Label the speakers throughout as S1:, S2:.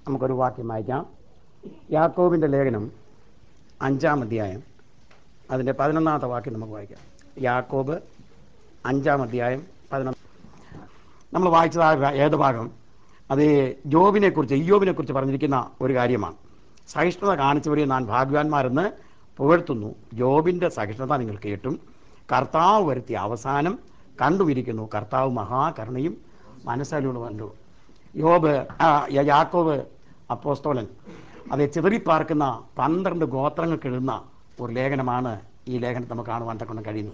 S1: നമുക്കൊരു വാക്യം വായിക്കാം യാക്കോബിൻ്റെ ലേഖനം അഞ്ചാം അധ്യായം അതിൻ്റെ പതിനൊന്നാമത്തെ വാക്യം നമുക്ക് വായിക്കാം യാക്കോബ് അഞ്ചാം അധ്യായം പതിനൊന്ന് നമ്മൾ വായിച്ചത് ആ ഭ- ഏത് ഭാഗം അത് ജോബിനെ കുറിച്ച് ഇയോബിനെ കുറിച്ച് പറഞ്ഞിരിക്കുന്ന ഒരു കാര്യമാണ് സഹിഷ്ണുത കാണിച്ചവരെ ഞാൻ ഭാഗ്യവാന്മാരെന്ന് പുകഴ്ത്തുന്നു ജോബിൻ്റെ സഹിഷ്ണുത നിങ്ങൾ കേട്ടും കർത്താവ് വരുത്തിയ അവസാനം കണ്ടുപിരിക്കുന്നു കർത്താവ് മഹാകരുണയും മനസ്സലുള്ളവല്ലോ യോബ് ആ, യ- യാക്കോബ് അപ്പോസ്തോലൻ അത് ചിതറിപ്പാർക്കുന്ന പന്ത്രണ്ട് ഗോത്രങ്ങൾക്ക് എഴുതുന്ന ഒരു ലേഖനമാണ് ഈ ലേഖനം നമുക്ക് കാണുവാൻ തക്കൊണ്ട് കഴിയുന്നത്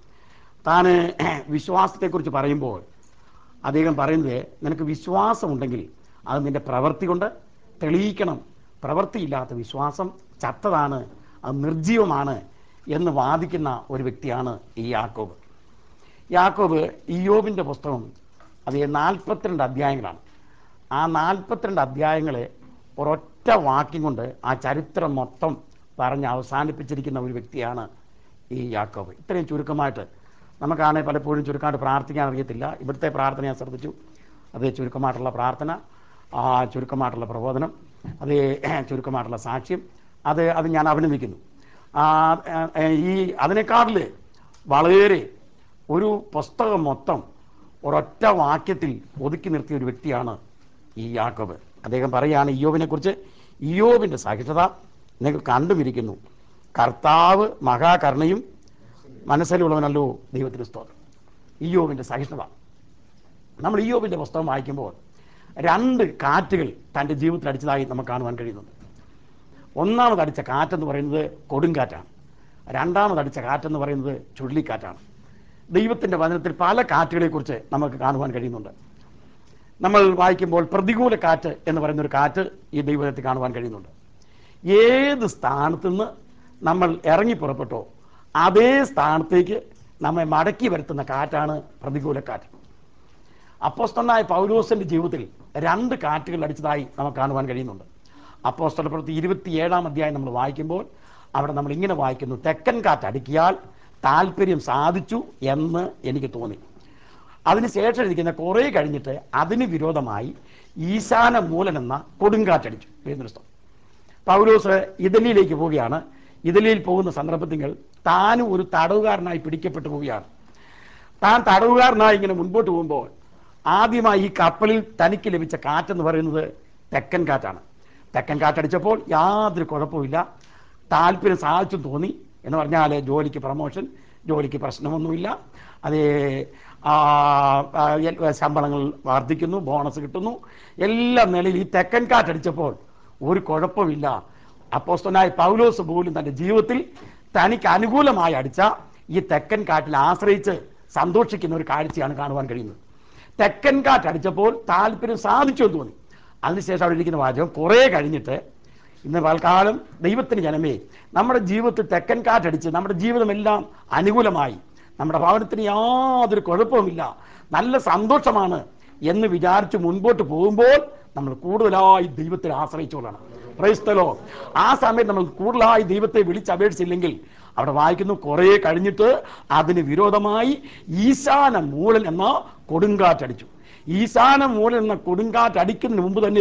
S1: താൻ വിശ്വാസത്തെക്കുറിച്ച് പറയുമ്പോൾ അദ്ദേഹം പറയുന്നത് നിനക്ക് വിശ്വാസമുണ്ടെങ്കിൽ അത് നിന്റെ പ്രവൃത്തി കൊണ്ട് തെളിയിക്കണം പ്രവൃത്തിയില്ലാത്ത വിശ്വാസം ചത്തതാണ് അത് നിർജീവമാണ് എന്ന് വാദിക്കുന്ന ഒരു വ്യക്തിയാണ് ഈ യാക്കോബ് യാക്കോബ് ഇയോബിൻ്റെ പുസ്തകം അത് നാൽപ്പത്തിരണ്ട് അധ്യായങ്ങളാണ് ആ നാൽപ്പത്തിരണ്ട് അധ്യായങ്ങളെ ഒരൊറ്റ വാക്യം കൊണ്ട് ആ ചരിത്രം മൊത്തം പറഞ്ഞ് അവസാനിപ്പിച്ചിരിക്കുന്ന ഒരു വ്യക്തിയാണ് ഈ യാക്കോബ് ഇത്രയും ചുരുക്കമായിട്ട് നമുക്കാണെങ്കിൽ പലപ്പോഴും ചുരുക്കമായിട്ട് പ്രാർത്ഥിക്കാൻ അറിയത്തില്ല ഇവിടുത്തെ പ്രാർത്ഥന ഞാൻ ശ്രദ്ധിച്ചു അത് ചുരുക്കമായിട്ടുള്ള പ്രാർത്ഥന ആ ചുരുക്കമായിട്ടുള്ള പ്രബോധനം അത് ചുരുക്കമായിട്ടുള്ള സാക്ഷ്യം അത് അത് ഞാൻ അഭിനന്ദിക്കുന്നു ആ, ആ, ഈ അതിനേക്കാളിൽ വളരെ ഒരു പുസ്തകം മൊത്തം ഒരൊറ്റ വാക്യത്തിൽ ഒതുക്കി നിർത്തിയ ഒരു വ്യക്തിയാണ് ഈ യാക്കോബ് അദ്ദേഹം പറയുകയാണ് ഇയോബിനെ കുറിച്ച് ഇയോബിൻ്റെ സഹിഷ്ണുത നിങ്ങൾ കണ്ടുപിരിക്കുന്നു കർത്താവ് മഹാകരുണയും മനസ്സിലുള്ളവനല്ലോ ദൈവത്തിന് സ്തോത്രം ഇയോബിൻ്റെ സഹിഷ്ണുത നമ്മൾ ഇയോബിൻ്റെ പുസ്തകം വായിക്കുമ്പോൾ രണ്ട് കാറ്റുകൾ തൻ്റെ ജീവിതത്തിൽ അടിച്ചതായി നമുക്ക് കാണുവാൻ കഴിയുന്നുണ്ട് ഒന്നാമത് അടിച്ച കാറ്റെന്ന് പറയുന്നത് കൊടുങ്കാറ്റാണ് രണ്ടാമത് അടിച്ച കാറ്റെന്ന് പറയുന്നത് ചുഴലിക്കാറ്റാണ് ദൈവത്തിൻ്റെ വചനത്തിൽ പല കാറ്റുകളെക്കുറിച്ച് നമുക്ക് കാണുവാൻ കഴിയുന്നുണ്ട് നമ്മൾ വായിക്കുമ്പോൾ പ്രതികൂല കാറ്റ് എന്ന് പറയുന്ന ഒരു കാറ്റ് ഈ ദൈവത്തിൽ കാണുവാൻ കഴിയുന്നുണ്ട് ഏത് സ്ഥാനത്ത് നിന്ന് നമ്മൾ ഇറങ്ങി പുറപ്പെട്ടോ അതേ സ്ഥാനത്തേക്ക് നമ്മെ മടക്കി വരുത്തുന്ന കാറ്റാണ് പ്രതികൂല കാറ്റ് അപ്പോസ്തലനായ പൗലോസിന്റെ ജീവിതത്തിൽ രണ്ട് കാറ്റുകൾ അടിച്ചതായി നമുക്ക് കാണുവാൻ കഴിയുന്നുണ്ട് അപ്പോസ്തല പ്രവൃത്തി ഇരുപത്തിയേഴാം അധ്യായം നമ്മൾ വായിക്കുമ്പോൾ അവിടെ നമ്മൾ ഇങ്ങനെ വായിക്കുന്നു തെക്കൻ കാറ്റ് അടിക്കിയാൽ താല്പര്യം സാധിച്ചു എന്ന് എനിക്ക് തോന്നി അതിനുശേഷം ഇരിക്കുന്ന കുറേ കഴിഞ്ഞിട്ട് അതിന് വിരോധമായി ഈശാന മൂലൻ എന്ന കൊടുങ്കാറ്റടിച്ചു ദൈവനിഷ്ടം പൗലോസ് ഇറ്റലിയിലേക്ക് പോവുകയാണ് ഇറ്റലിയിൽ പോകുന്ന സന്ദർഭത്തിൽ താനും ഒരു തടവുകാരനായി പിടിക്കപ്പെട്ടു പോവുകയാണ് താൻ തടവുകാരനായി ഇങ്ങനെ മുൻപോട്ട് പോകുമ്പോൾ ആദ്യമായി ഈ കപ്പലിൽ തനിക്ക് ലഭിച്ച കാറ്റെന്ന് പറയുന്നത് തെക്കൻ കാറ്റാണ് തെക്കൻ കാറ്റടിച്ചപ്പോൾ യാതൊരു കുഴപ്പമില്ല താല്പര്യം സാധിച്ചു തോന്നി എന്ന് പറഞ്ഞാൽ ജോലിക്ക് പ്രമോഷൻ ജോലിക്ക് പ്രശ്നമൊന്നുമില്ല അതേ ആ, ആ, എൽ- ശമ്പളങ്ങൾ വർദ്ധിക്കുന്നു ബോണസ് കിട്ടുന്നു എല്ലാ നിലയിൽ ഈ തെക്കൻ കാറ്റടിച്ചപ്പോൾ ഒരു കുഴപ്പമില്ല അപ്പോസ്തനായ പൗലോസ് പോലും തൻ്റെ ജീവിതത്തിൽ തനിക്ക് അനുകൂലമായി അടിച്ച ഈ തെക്കൻ കാറ്റിൽ ആശ്രയിച്ച് സന്തോഷിക്കുന്ന ഒരു കാഴ്ചയാണ് കാണുവാൻ കഴിയുന്നത് തെക്കൻ കാറ്റ് അടിച്ചപ്പോൾ താല്പര്യം സാധിച്ചു എന്ന് തോന്നി അതിനുശേഷം അവിടെ ഇരിക്കുന്ന വാചകം കുറേ കഴിഞ്ഞിട്ട് ഇന്ന് പൽക്കാലം ദൈവത്തിന് ജനമേ നമ്മുടെ ജീവിതത്തിൽ തെക്കൻ കാറ്റടിച്ച് നമ്മുടെ ജീവിതമെല്ലാം അനുകൂലമായി നമ്മുടെ ഭവനത്തിന് യാതൊരു കുഴപ്പവുമില്ല നല്ല സന്തോഷമാണ് എന്ന് വിചാരിച്ച് മുൻപോട്ട് പോകുമ്പോൾ നമ്മൾ കൂടുതലായി ദൈവത്തെ ആശ്രയിച്ചോളണം ക്രൈസ്തലോ ആ സമയത്ത് നമ്മൾ കൂടുതലായി ദൈവത്തെ വിളിച്ചപേക്ഷിച്ചില്ലെങ്കിൽ അവിടെ വായിക്കുന്നു കുറേ കഴിഞ്ഞിട്ട് അതിന് വിരോധമായി ഈശാന മൂലൻ എന്ന കൊടുങ്കാറ്റടിച്ചു ഈശാന മൂലൻ എന്ന കൊടുങ്കാറ്റ് അടിക്കുന്നതിന് മുമ്പ് തന്നെ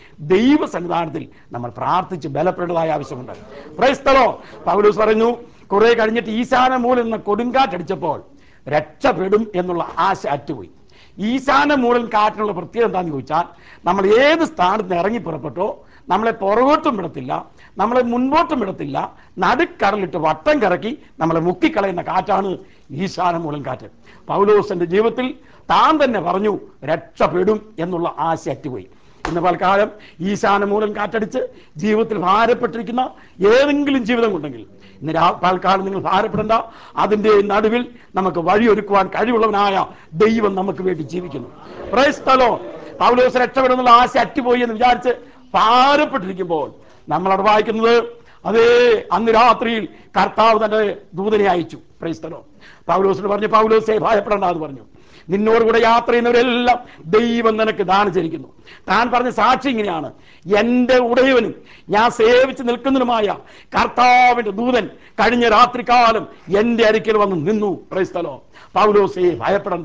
S1: ദൈവ സന്നിധാനത്തിൽ നമ്മൾ പ്രാർത്ഥിച്ച് ബലപ്പെടേണ്ടതായ ആവശ്യമുണ്ട് ക്രൈസ്തലോ പൗലൂസ് പറഞ്ഞു കുറെ കഴിഞ്ഞിട്ട് ഈശാന മൂലൻ എന്ന കൊടുങ്കാറ്റടിച്ചപ്പോൾ രക്ഷപ്പെടും എന്നുള്ള ആശ അറ്റുപോയി ഈശാന മൂലൻ കാറ്റിനുള്ള പ്രത്യേകത എന്താണെന്ന് ചോദിച്ചാൽ നമ്മൾ ഏത് സ്ഥാനത്ത് നിന്ന് ഇറങ്ങി പുറപ്പെട്ടോ നമ്മളെ പുറകോട്ടും വിടത്തില്ല നമ്മളെ മുൻപോട്ടും വിടത്തില്ല നടുക്കടലിട്ട് വട്ടം കറക്കി നമ്മളെ മുക്കിക്കളയുന്ന കാറ്റാണ് ഈശാന മൂലൻ കാറ്റ് പൗലോസിന്റെ ജീവിതത്തിൽ താൻ തന്നെ പറഞ്ഞു രക്ഷപ്പെടും എന്നുള്ള ആശ അറ്റുപോയി ഇന്ന് പൽക്കാലം ഈശാന മൂലം കാറ്റടിച്ച് ജീവിതത്തിൽ ഭാരപ്പെട്ടിരിക്കുന്ന ഏതെങ്കിലും ജീവിതം ഉണ്ടെങ്കിൽ ഇന്ന് രാ പൽക്കാലം നിങ്ങൾ ഭാരപ്പെടേണ്ട അതിൻ്റെ നടുവിൽ നമുക്ക് വഴിയൊരുക്കുവാൻ കഴിവുള്ളവനായ ദൈവം നമുക്ക് വേണ്ടി ജീവിക്കുന്നു പ്രൈസ്തലോ പൗലോസ് രക്ഷപ്പെടുന്നുള്ള ആശ അറ്റുപോയി എന്ന് വിചാരിച്ച് ഭാരപ്പെട്ടിരിക്കുമ്പോൾ നമ്മളവിടെ വായിക്കുന്നത് അതേ അന്ന് രാത്രിയിൽ കർത്താവ് തന്റെ ദൂതനെ അയച്ചു പ്രൈസ്തലോ പൗലോസിന് പറഞ്ഞു പൗലോസെ ഭയപ്പെടേണ്ട എന്ന് പറഞ്ഞു നിന്നോട് കൂടെ യാത്ര ചെയ്യുന്നവരെല്ലാം ദൈവം നിനക്ക് ദാനം ചെയ്തിരിക്കുന്നു താൻ പറഞ്ഞ സാക്ഷി ഇങ്ങനെയാണ് എൻ്റെ ഉടയവനും ഞാൻ സേവിച്ച് നിൽക്കുന്നതിനുമായ കർത്താവിന്റെ ദൂതൻ കഴിഞ്ഞ രാത്രികാലം എൻ്റെ അരിക്കൽ വന്ന് നിന്നു പ്രൈസ്തലോ പൗലോസേ ഭയപ്പെടണ്ട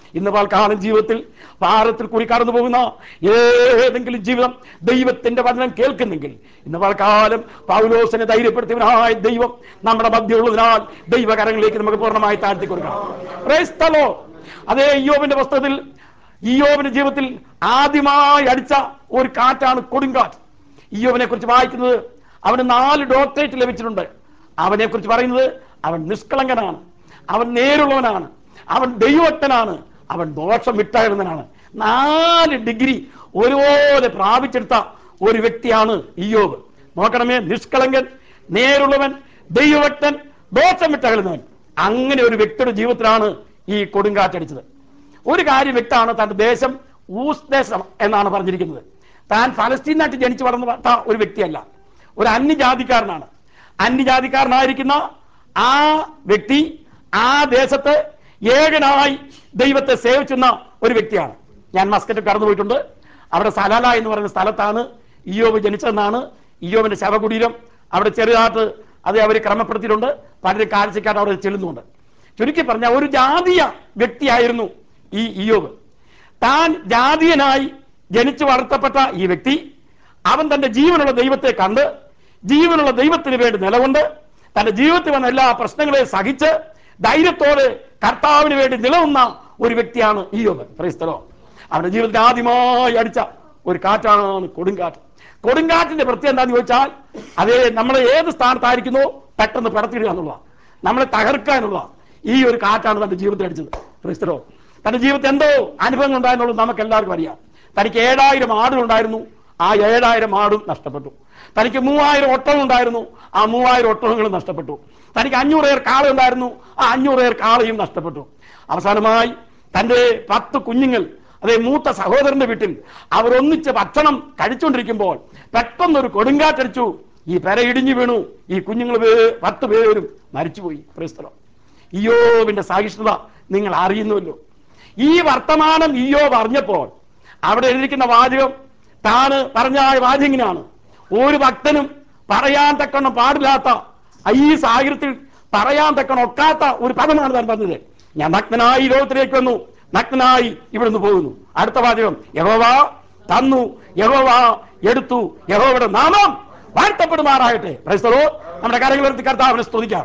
S1: ഇന്ന് പാൽക്കാലം ജീവിതത്തിൽ ഭാരത്തിൽ കൂടി കടന്നു പോകുന്ന ഏതെങ്കിലും ജീവിതം ദൈവത്തിന്റെ വചനം കേൾക്കുന്നെങ്കിൽ ഇന്ന് പാൽക്കാലം പൗലോസിനെ ധൈര്യപ്പെടുത്തിയവനായ ദൈവം നമ്മുടെ മധ്യമുള്ളതിനാൽ ദൈവകരങ്ങളിലേക്ക് നമുക്ക് പൂർണ്ണമായി താഴ്ത്തി കൊടുക്കാം Praise the Lord. അതേ യോബിന്റെ പുസ്തകത്തിൽ ഇയോബിന്റെ ജീവിതത്തിൽ ആദ്യമായി അടിച്ച ഒരു കാറ്റാണ് കൊടുങ്കാറ്റ് ഇയോബിനെ കുറിച്ച് വായിക്കുന്നത് അവന് നാല് ഡോക്ടറേറ്റ് ലഭിച്ചിട്ടുണ്ട് അവനെ കുറിച്ച് പറയുന്നത് അവൻ നിഷ്കളങ്കനാണ് അവൻ നേരുള്ളവനാണ് അവൻ ദൈവത്തനാണ് അവൻ ദോഷം വിട്ടയറുന്നവനാണ് നാല് ഡിഗ്രി ഒരുപോലെ പ്രാപിച്ചെടുത്ത ഒരു വ്യക്തിയാണ് ഇയോബ് നോക്കണമേ നിഷ്കളങ്കൻ നേരുള്ളവൻ ദൈവഭക്തൻ ദോഷം വിട്ടകലുന്നവൻ അങ്ങനെ ഒരു വ്യക്തിയുടെ ജീവിതത്തിലാണ് ഈ കൊടുങ്കാറ്റടിച്ചത് ഒരു കാര്യം വ്യക്തമാണ് തന്റെ ദേശം ഊസ് ദേശം എന്നാണ് പറഞ്ഞിരിക്കുന്നത് താൻ ഫലസ്തീനായിട്ട് ജനിച്ചു വളർന്ന വന്ന ഒരു വ്യക്തിയല്ല ഒരു അന്യജാതിക്കാരനാണ് അന്യജാതിക്കാരനായിരിക്കുന്ന ആ വ്യക്തി ആ ദേശത്ത് ഏകനായി ദൈവത്തെ സേവിച്ചുന്ന ഒരു വ്യക്തിയാണ് ഞാൻ മസ്കറ്റ് കടന്നു പോയിട്ടുണ്ട് അവിടെ സലാല എന്ന് പറയുന്ന സ്ഥലത്താണ് ഇയോബ് ജനിച്ചതെന്നാണ് ഇയോബിന്റെ ശവകുടീരം അവിടെ ചെറുതായിട്ട് അത് അവർ ക്രമപ്പെടുത്തിയിട്ടുണ്ട് പലരും കാഴ്ചക്കാട്ട് അവിടെ ചെല്ലുന്നുണ്ട് ചുരുക്കി പറഞ്ഞ ഒരു ജാതീയ വ്യക്തിയായിരുന്നു ഈ ഇയോബ് താൻ ജാതീയനായി ജനിച്ചു വളർത്തപ്പെട്ട ഈ വ്യക്തി അവൻ തന്റെ ജീവനുള്ള ദൈവത്തെ കണ്ട് ജീവനുള്ള ദൈവത്തിന് വേണ്ടി നിലകൊണ്ട് തന്റെ ജീവിതത്തിൽ വന്ന എല്ലാ പ്രശ്നങ്ങളെയും സഹിച്ച് ധൈര്യത്തോടെ കർത്താവിന് വേണ്ടി നിലവുന്ന ഒരു വ്യക്തിയാണ് ഇയോബ് ക്രൈസ്തലോ അവന്റെ ജീവിതത്തിൽ ആദ്യമായി അടിച്ച ഒരു കാറ്റാണ് കൊടുങ്കാറ്റ് കൊടുങ്കാറ്റിന്റെ പ്രത്യേകത എന്താന്ന് ചോദിച്ചാൽ അതേ നമ്മൾ ഏത് സ്ഥാനത്തായിരിക്കുന്നോ പെട്ടെന്ന് പിടത്തിടുക എന്നുള്ളതാണ് നമ്മളെ തകർക്കുക എന്നുള്ളതാണ് ഈ ഒരു കാറ്റാണ് തന്റെ ജീവിതത്തിൽ അടിച്ചത് ക്രിസ്തരോ തന്റെ ജീവിതത്തിൽ എന്തോ അനുഭവങ്ങൾ ഉണ്ടായെന്നുള്ളത് നമുക്ക് എല്ലാവർക്കും അറിയാം തനിക്ക് ഏഴായിരം ആടുകളുണ്ടായിരുന്നു ആ ഏഴായിരം ആടും നഷ്ടപ്പെട്ടു തനിക്ക് മൂവായിരം ഒട്ടകം ഉണ്ടായിരുന്നു ആ മൂവായിരം ഒട്ടകങ്ങളും നഷ്ടപ്പെട്ടു തനിക്ക് അഞ്ഞൂറ് പേർ കാള ഉണ്ടായിരുന്നു ആ അഞ്ഞൂറ് പേർ കാളയും നഷ്ടപ്പെട്ടു അവസാനമായി തന്റെ പത്ത് കുഞ്ഞുങ്ങൾ അതേ മൂത്ത സഹോദരന്റെ വീട്ടിൽ അവർ ഒന്നിച്ച് ഭക്ഷണം കഴിച്ചുകൊണ്ടിരിക്കുമ്പോൾ പെട്ടെന്നൊരു കൊടുങ്കാറ്റടിച്ചു ഈ പെര ഇടിഞ്ഞു വീണു ഈ കുഞ്ഞുങ്ങൾ പേ- പത്ത് പേരും മരിച്ചുപോയി ക്രൈസ്തലം ഇയോബിന്റെ സഹിഷ്ണുത നിങ്ങൾ അറിയുന്നുവല്ലോ ഈ വർത്തമാനം ഇയോബ് അറിഞ്ഞപ്പോൾ അവിടെ എഴുതിയിരിക്കുന്ന വാചകം താന് പറഞ്ഞ ആ വാചകം ഇങ്ങനെയാണ് ഒരു ഭക്തനും പറയാൻ തക്കണം പാടില്ലാത്ത ഈ സാഹചര്യത്തിൽ പറയാൻ തക്കണം ഒക്കാത്ത ഒരു പദമാണ് താൻ പറഞ്ഞത് ഞാൻ നഗ്നനായി ഈ ലോകത്തിലേക്ക് വന്നു നഗ്നനായി ഇവിടുന്ന് പോകുന്നു അടുത്ത വാചകം യഹോവ തന്നു യഹോവ എടുത്തു യഹോവയുടെ നാമം വാഴ്ത്തപ്പെടുമാറാകട്ടെ ക്രൈസ്തവോ നമ്മുടെ കാര്യങ്ങൾ എടുത്ത് കർത്താവിനെ സ്തുതിക്കാം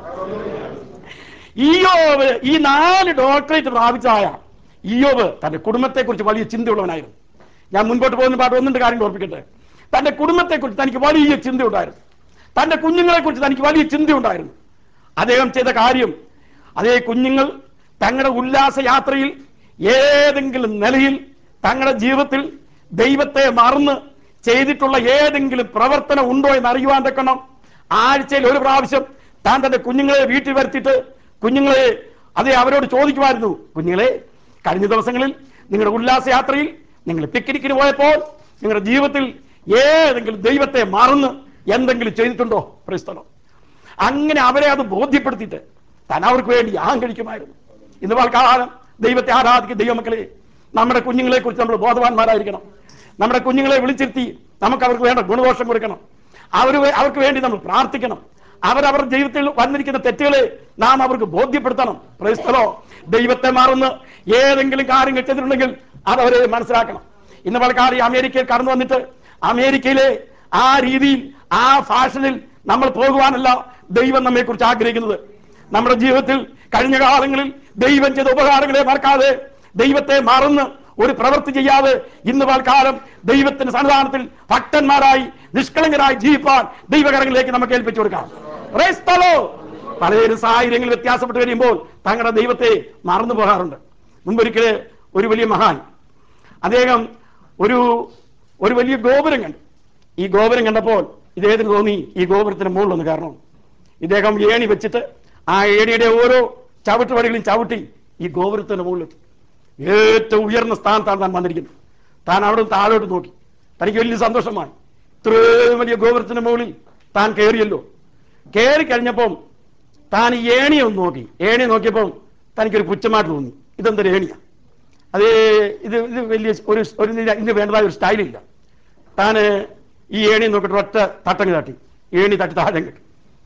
S1: ഇയോബ് ഈ നാല് ഡോക്ടറേറ്റ് പ്രാപിച്ചായ ഇയോബ് തന്റെ കുടുംബത്തെക്കുറിച്ച് വലിയ ചിന്തയുള്ളവനായിരുന്നു ഞാൻ മുൻപോട്ട് പോകുന്ന പാട്ട് ഒന്നിന്റെ കാര്യം ഓർപ്പിക്കട്ടെ തന്റെ കുടുംബത്തെക്കുറിച്ച് തനിക്ക് വലിയ ചിന്തയുണ്ടായിരുന്നു തന്റെ കുഞ്ഞുങ്ങളെക്കുറിച്ച് തനിക്ക് വലിയ ചിന്തയുണ്ടായിരുന്നു അദ്ദേഹം ചെയ്ത കാര്യം അതേ കുഞ്ഞുങ്ങൾ തങ്ങളുടെ ഉല്ലാസ യാത്രയിൽ ഏതെങ്കിലും നിലയിൽ തങ്ങളുടെ ജീവിതത്തിൽ ദൈവത്തെ മറന്ന് ചെയ്തിട്ടുള്ള ഏതെങ്കിലും പ്രവർത്തനം ഉണ്ടോ എന്ന് അറിയുവാൻ തക്കണം ആഴ്ചയിൽ ഒരു പ്രാവശ്യം താൻ തന്റെ കുഞ്ഞുങ്ങളെ വീട്ടിൽ വരുത്തിയിട്ട് കുഞ്ഞുങ്ങളെ അതെ അവരോട് ചോദിക്കുമായിരുന്നു കുഞ്ഞുങ്ങളെ കഴിഞ്ഞ ദിവസങ്ങളിൽ നിങ്ങളുടെ ഉല്ലാസ യാത്രയിൽ നിങ്ങൾ പിക്നിക്കിന് പോയപ്പോൾ നിങ്ങളുടെ ജീവിതത്തിൽ ഏതെങ്കിലും ദൈവത്തെ മറന്ന് എന്തെങ്കിലും ചെയ്തിട്ടുണ്ടോ പ്രസ്തലം അങ്ങനെ അവരെ അത് ബോധ്യപ്പെടുത്തിയിട്ട് താൻ അവർക്ക് വേണ്ടി യാഗം കഴിക്കുമായിരുന്നു ഇന്ന് കാലം ദൈവത്തെ ആരാധിക്കുന്ന ദൈവമക്കളെ നമ്മുടെ കുഞ്ഞുങ്ങളെ കുറിച്ച് നമ്മൾ ബോധവാന്മാരായിരിക്കണം നമ്മുടെ കുഞ്ഞുങ്ങളെ വിളിച്ചിരുത്തി നമുക്ക് അവർക്ക് വേണ്ട ഗുണദോഷം കൊടുക്കണം അവർ അവർക്ക് വേണ്ടി നമ്മൾ പ്രാർത്ഥിക്കണം അവരവരുടെ ജീവിതത്തിൽ വന്നിരിക്കുന്ന തെറ്റുകളെ നാം അവർക്ക് ബോധ്യപ്പെടുത്തണം പ്രൈസ്തലോ ദൈവത്തെ മറന്ന് ഏതെങ്കിലും കാര്യങ്ങൾ ചെയ്തിട്ടുണ്ടെങ്കിൽ അത് അവരെ മനസ്സിലാക്കണം ഇന്ന് പലക്കാർ ഈ അമേരിക്കയിൽ കടന്നു വന്നിട്ട് അമേരിക്കയിലെ ആ രീതിയിൽ ആ ഫാഷനിൽ നമ്മൾ പോകുവാനല്ല ദൈവം നമ്മെ കുറിച്ച് ആഗ്രഹിക്കുന്നത് നമ്മുടെ ജീവിതത്തിൽ കഴിഞ്ഞ കാലങ്ങളിൽ ദൈവം ചെയ്ത ഉപകാരങ്ങളെ മറക്കാതെ ദൈവത്തെ മറന്ന് ഒരു പ്രവൃത്തി ചെയ്യാതെ ഇന്ന് കാലം ദൈവത്തിന്റെ സന്നിധാനത്തിൽ ഭക്തന്മാരായി നിഷ്കളങ്കരായി ജീവിപ്പാൻ ദൈവകരങ്ങളിലേക്ക് നമുക്ക് ഏൽപ്പിച്ചു കൊടുക്കാം Praise the Lord. പലരും സാഹചര്യങ്ങൾ വ്യത്യാസപ്പെട്ട് കഴിയുമ്പോൾ തങ്ങളുടെ ദൈവത്തെ മറന്നു പോകാറുണ്ട് മുമ്പൊരിക്കൽ ഒരു വലിയ മഹാൻ അദ്ദേഹം ഒരു ഒരു വലിയ ഗോപുരം കണ്ടു ഈ ഗോപുരം കണ്ടപ്പോൾ ഇദ്ദേഹത്തിന് തോന്നി ഈ ഗോപുരത്തിന് മുകളിലൊന്ന് കാരണം ഇദ്ദേഹം ഏണി വെച്ചിട്ട് ആ ഏണിയുടെ ഓരോ ചവിട്ടുപടികളും ചവിട്ടി ഈ ഗോപുരത്തിന്റെ മുകളിലെത്തി ഏറ്റവും ഉയർന്ന സ്ഥാനത്താണ് താൻ വന്നിരിക്കുന്നത് താൻ അവിടെ നിന്ന് താഴോട്ട് നോക്കി തനിക്ക് വലിയ സന്തോഷമായി ഇത്രയും വലിയ ഗോപുരത്തിന്റെ മുകളിൽ താൻ കയറിയല്ലോ കയറി കഴിഞ്ഞപ്പം താൻ ഈ ഏണിയെ ഒന്ന് നോക്കി ഏണി നോക്കിയപ്പം തനിക്കൊരു പുച്ഛമായിട്ട് തോന്നി ഇതെന്തൊരു ഏണിയാ അത് ഇത് ഇത് വലിയ ഒരു ഒരു ഇതിന് ഇതിന് വേണ്ടതായ ഒരു സ്റ്റൈലില്ല താൻ ഈ ഏണി നോക്കിയിട്ട് ഒറ്റ തട്ടങ്ങ് തട്ടി ഏണി തട്ടി താഴെ കിട്ടി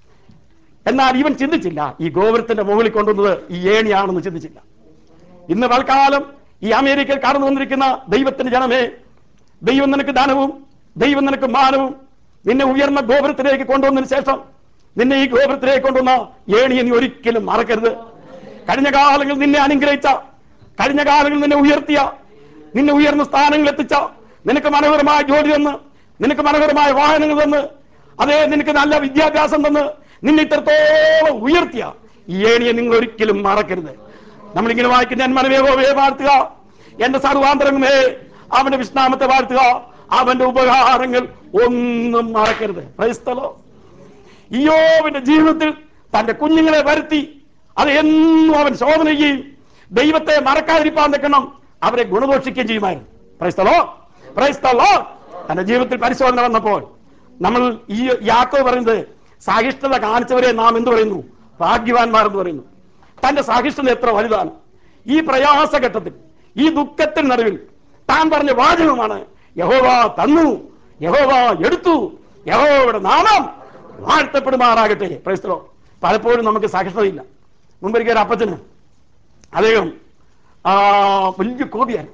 S1: എന്നാൽ ഇവൻ ചിന്തിച്ചില്ല ഈ ഗോപുരത്തിന്റെ മുകളിൽ കൊണ്ടുവന്നത് ഈ ഏണിയാണെന്ന് ചിന്തിച്ചില്ല ഇന്ന് തൽക്കാലം ഈ അമേരിക്കയിൽ കടന്നു വന്നിരിക്കുന്ന ദൈവത്തിന്റെ ജനമേ ദൈവം നിനക്ക് ദാനവും ദൈവം നിനക്ക് മാനവും നിന്നെ ഉയർന്ന ഗോപുരത്തിലേക്ക് കൊണ്ടുവന്നതിന് ശേഷം നിന്നെ ഈ ഗോപുരത്തിലേക്ക് കൊണ്ടുവന്ന ഏണിയെ നീ ഒരിക്കലും മറക്കരുത് കഴിഞ്ഞ കാലങ്ങളിൽ നിന്നെ അനുഗ്രഹിച്ച കഴിഞ്ഞ കാലങ്ങളിൽ നിന്നെ ഉയർത്തിയ നിന്നെ ഉയർന്ന സ്ഥാനങ്ങളിൽ എത്തിച്ച നിനക്ക് മനോഹരമായ ജോലി തന്ന് നിനക്ക് മനോഹരമായ വാഹനങ്ങൾ തന്ന് അതേ നിനക്ക് നല്ല വിദ്യാഭ്യാസം തന്ന് നിന്നെ ഇത്രത്തോളം ഉയർത്തിയ ഈ ഏണിയെ നിങ്ങൾ ഒരിക്കലും മറക്കരുത് നമ്മളിങ്ങനെ വായിക്കുന്ന ഞാൻ മനവേഗോവയെ വാഴ്ത്തുക എന്റെ സർവാന്തരങ്ങമേ അവന്റെ വിശ്രാമത്തെ വാഴ്ത്തുക അവന്റെ ഉപകാരങ്ങൾ ഒന്നും മറക്കരുത് ക്രൈസ്തലോ ഇയോവിന്റെ ജീവിതത്തിൽ തന്റെ കുഞ്ഞുങ്ങളെ വരുത്തി അത് എന്നും അവൻ ശോധന ചെയ്യും ദൈവത്തെ മറക്കാതിരിപ്പാൻ നിൽക്കണം അവരെ ഗുണദോഷിക്കുകയും ചെയ്യുമായിരുന്നു പ്രൈസ്തലോ പ്രൈസ്തലോ തന്റെ ജീവിതത്തിൽ പരിശോധന വന്നപ്പോൾ നമ്മൾ ഈ യാക്കോ പറയുന്നത് സഹിഷ്ണുത കാണിച്ചവരെ നാം എന്ത് പറയുന്നു ഭാഗ്യവാന്മാർ എന്ന് പറയുന്നു തന്റെ സഹിഷ്ണുത എത്ര വലുതാണ് ഈ പ്രയാസഘട്ടത്തിൽ ഈ ദുഃഖത്തിൽ നടുവിൽ താൻ പറഞ്ഞ വാചകമാണ് യഹോവ തന്നു യഹോവ എടുത്തു യഹോവയുടെ നാമം വാഴ്ത്തപ്പെടുമാറാകട്ടെ പ്രൈസ്തലോ പലപ്പോഴും നമുക്ക് സഹിഷ്ണുതയില്ല മുമ്പൊരിക്കൽ ഒരു അപ്പച്ചന് അദ്ദേഹം ആ, വലിയ കോപിയായിരുന്നു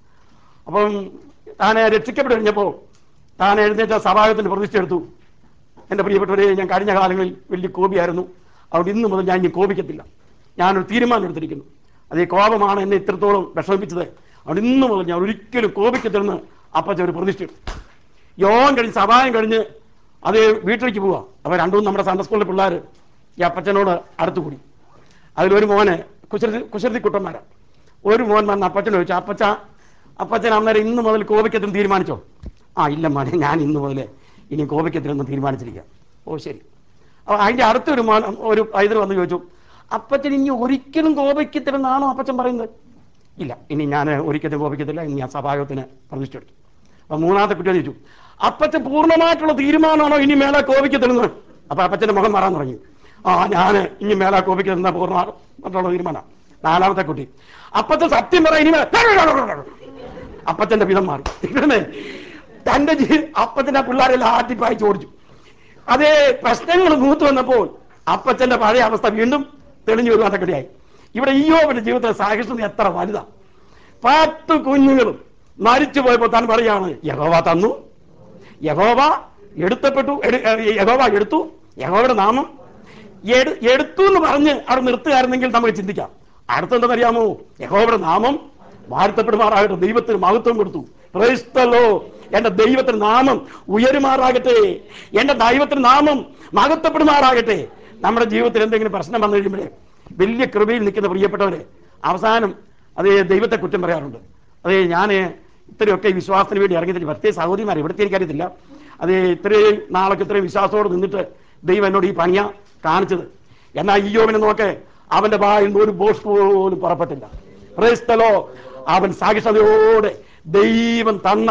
S1: അപ്പം താൻ രക്ഷിക്കപ്പെട്ട് കഴിഞ്ഞപ്പോൾ താൻ എഴുന്നേറ്റ സഭാഗത്തിന്റെ പ്രതിഷ്ഠ എടുത്തു എൻ്റെ പ്രിയപ്പെട്ടവരെ ഞാൻ കഴിഞ്ഞ കാലങ്ങളിൽ വലിയ കോപിയായിരുന്നു അതുകൊണ്ട് ഇന്ന് മുതൽ ഞാൻ ഇനി കോപിക്കത്തില്ല ഞാനൊരു തീരുമാനം എടുത്തിരിക്കുന്നു അത് ഈ കോപമാണ് എന്നെ ഇത്രത്തോളം വിഷമിപ്പിച്ചത് അതുകൊണ്ട് ഇന്ന് മുതൽ ഞാൻ ഒരിക്കലും കോപിക്കത്തില്ലെന്ന് അപ്പച്ച ഒരു പ്രതിഷ്ഠ എടുത്തു യോഗം കഴിഞ്ഞ് സഭായം കഴിഞ്ഞ് അത് വീട്ടിലേക്ക് പോവാ അപ്പോൾ രണ്ടും നമ്മുടെ സൺഡേ സ്കൂളിലെ പിള്ളേർ ഈ അപ്പച്ചനോട് അടുത്ത് കൂടി അതിലൊരു മോന് കുശൃതി കുശൃതി കുട്ടന്മാരാണ് ഒരു മോൻ വന്ന് അപ്പച്ചനോട് ചോദിച്ചു അപ്പച്ച അപ്പച്ചൻ അന്നേരം ഇന്ന് മുതൽ കോപിക്കത്തിന് തീരുമാനിച്ചോ ആ ഇല്ല മോനെ ഞാൻ ഇന്ന് മുതൽ ഇനി കോപിക്കത്തിനൊന്നും തീരുമാനിച്ചിരിക്കാം ഓ ശരി അപ്പോൾ അതിൻ്റെ അടുത്തൊരു മോൻ ഒരു പൈതൽ വന്ന് ചോദിച്ചു അപ്പച്ചൻ ഇനി ഒരിക്കലും കോപിക്കത്തില്ലെന്നാണോ അപ്പച്ചൻ പറയുന്നത് ഇല്ല ഇനി ഞാൻ ഒരിക്കലും കോപിക്കത്തില്ല ഇനി ഞാൻ സഭായോഗത്തിന് പ്രതിഷ്ഠ എടുത്തു അപ്പൊ മൂന്നാമത്തെ കുട്ടി ചോദിച്ചു അപ്പച്ചൻ പൂർണ്ണമായിട്ടുള്ള തീരുമാനമാണോ ഇനി മേലെ കോപിക്കത്തില്ലെന്ന് അപ്പൊ അപ്പച്ചന്റെ മുഖം മാറാൻ തുടങ്ങി ആ ഞാൻ ഇനി മേലെ കോപിക്കത്തില്ല പൂർണ്ണമായിട്ടുള്ള തീരുമാനം നാലാമത്തെ കുട്ടി അപ്പച്ചൻ സത്യം പറ ഇനി മേ- അപ്പച്ചന്റെ വിധം മാറി ഇങ്ങനെ തന്റെ ജീ അപ്പച്ചന്റെ പിള്ളേരെല്ലാം ആട്ടിപ്പായിച്ച് ഓടിച്ചു അതേ പ്രശ്നങ്ങൾ മൂത്ത് വന്നപ്പോൾ അപ്പച്ചന്റെ പഴയ അവസ്ഥ വീണ്ടും തെളിഞ്ഞു വരുവാത്തക്കടിയായി ഇവിടെ ഈയോവിന്റെ ജീവിതത്തിലെ സാഹിഷ്ണത എത്ര വലുതാ പത്ത് കുഞ്ഞുങ്ങളും മരിച്ചു പോയപ്പോൾ താൻ പറയാണ് യഹോവ തന്നു യഹോവ എടുത്തപ്പെട്ടു എടു- ഏ, യഹോവ എടുത്തു യഹോവയുടെ നാമം എടു- എടുത്തു എന്ന് പറഞ്ഞ് അവിടെ നിർത്തുകയായിരുന്നെങ്കിൽ നമുക്ക് ചിന്തിക്കാം അടുത്തെന്തെന്നറിയാമോ യഹോവയുടെ നാമം വാഴ്ത്തപ്പെടുമാറാകട്ടെ ദൈവത്തിന് മഹത്വം കൊടുത്തു ക്രൈസ്തലോ എന്റെ ദൈവത്തിന് നാമം ഉയരുമാറാകട്ടെ എന്റെ ദൈവത്തിന് നാമം മഹത്വപ്പെടുമാറാകട്ടെ നമ്മുടെ ജീവിതത്തിൽ എന്തെങ്കിലും പ്രശ്നം വന്നു കഴിയുമ്പോഴേ വലിയ കൃപയിൽ നിൽക്കുന്ന പ്രിയപ്പെട്ടവരെ അവസാനം അതേ ദൈവത്തെ കുറ്റം പറയാറുണ്ട് അതേ ഞാൻ ഇത്രയൊക്കെ ഈ വിശ്വാസത്തിന് വേണ്ടി ഇറങ്ങിയിട്ട് പ്രത്യേക സഹോദരിമാർ ഇവിടുത്തെ എനിക്കറിയത്തില്ല അത് ഇത്രയും നാളൊക്കെ ഇത്രയും വിശ്വാസത്തോടെ നിന്നിട്ട് ദൈവം എന്നോട് ഈ പണിയ കാണിച്ചത് എന്നാൽ ഈയോവിനെ നോക്കെ അവന്റെ വായിൽ നിന്ന് ഒരു ബോസ് പോലും പുറപ്പെട്ടില്ല ക്രൈസ്തലോ അവൻ സാഹിഷ്ണതയോടെ ദൈവം തന്ന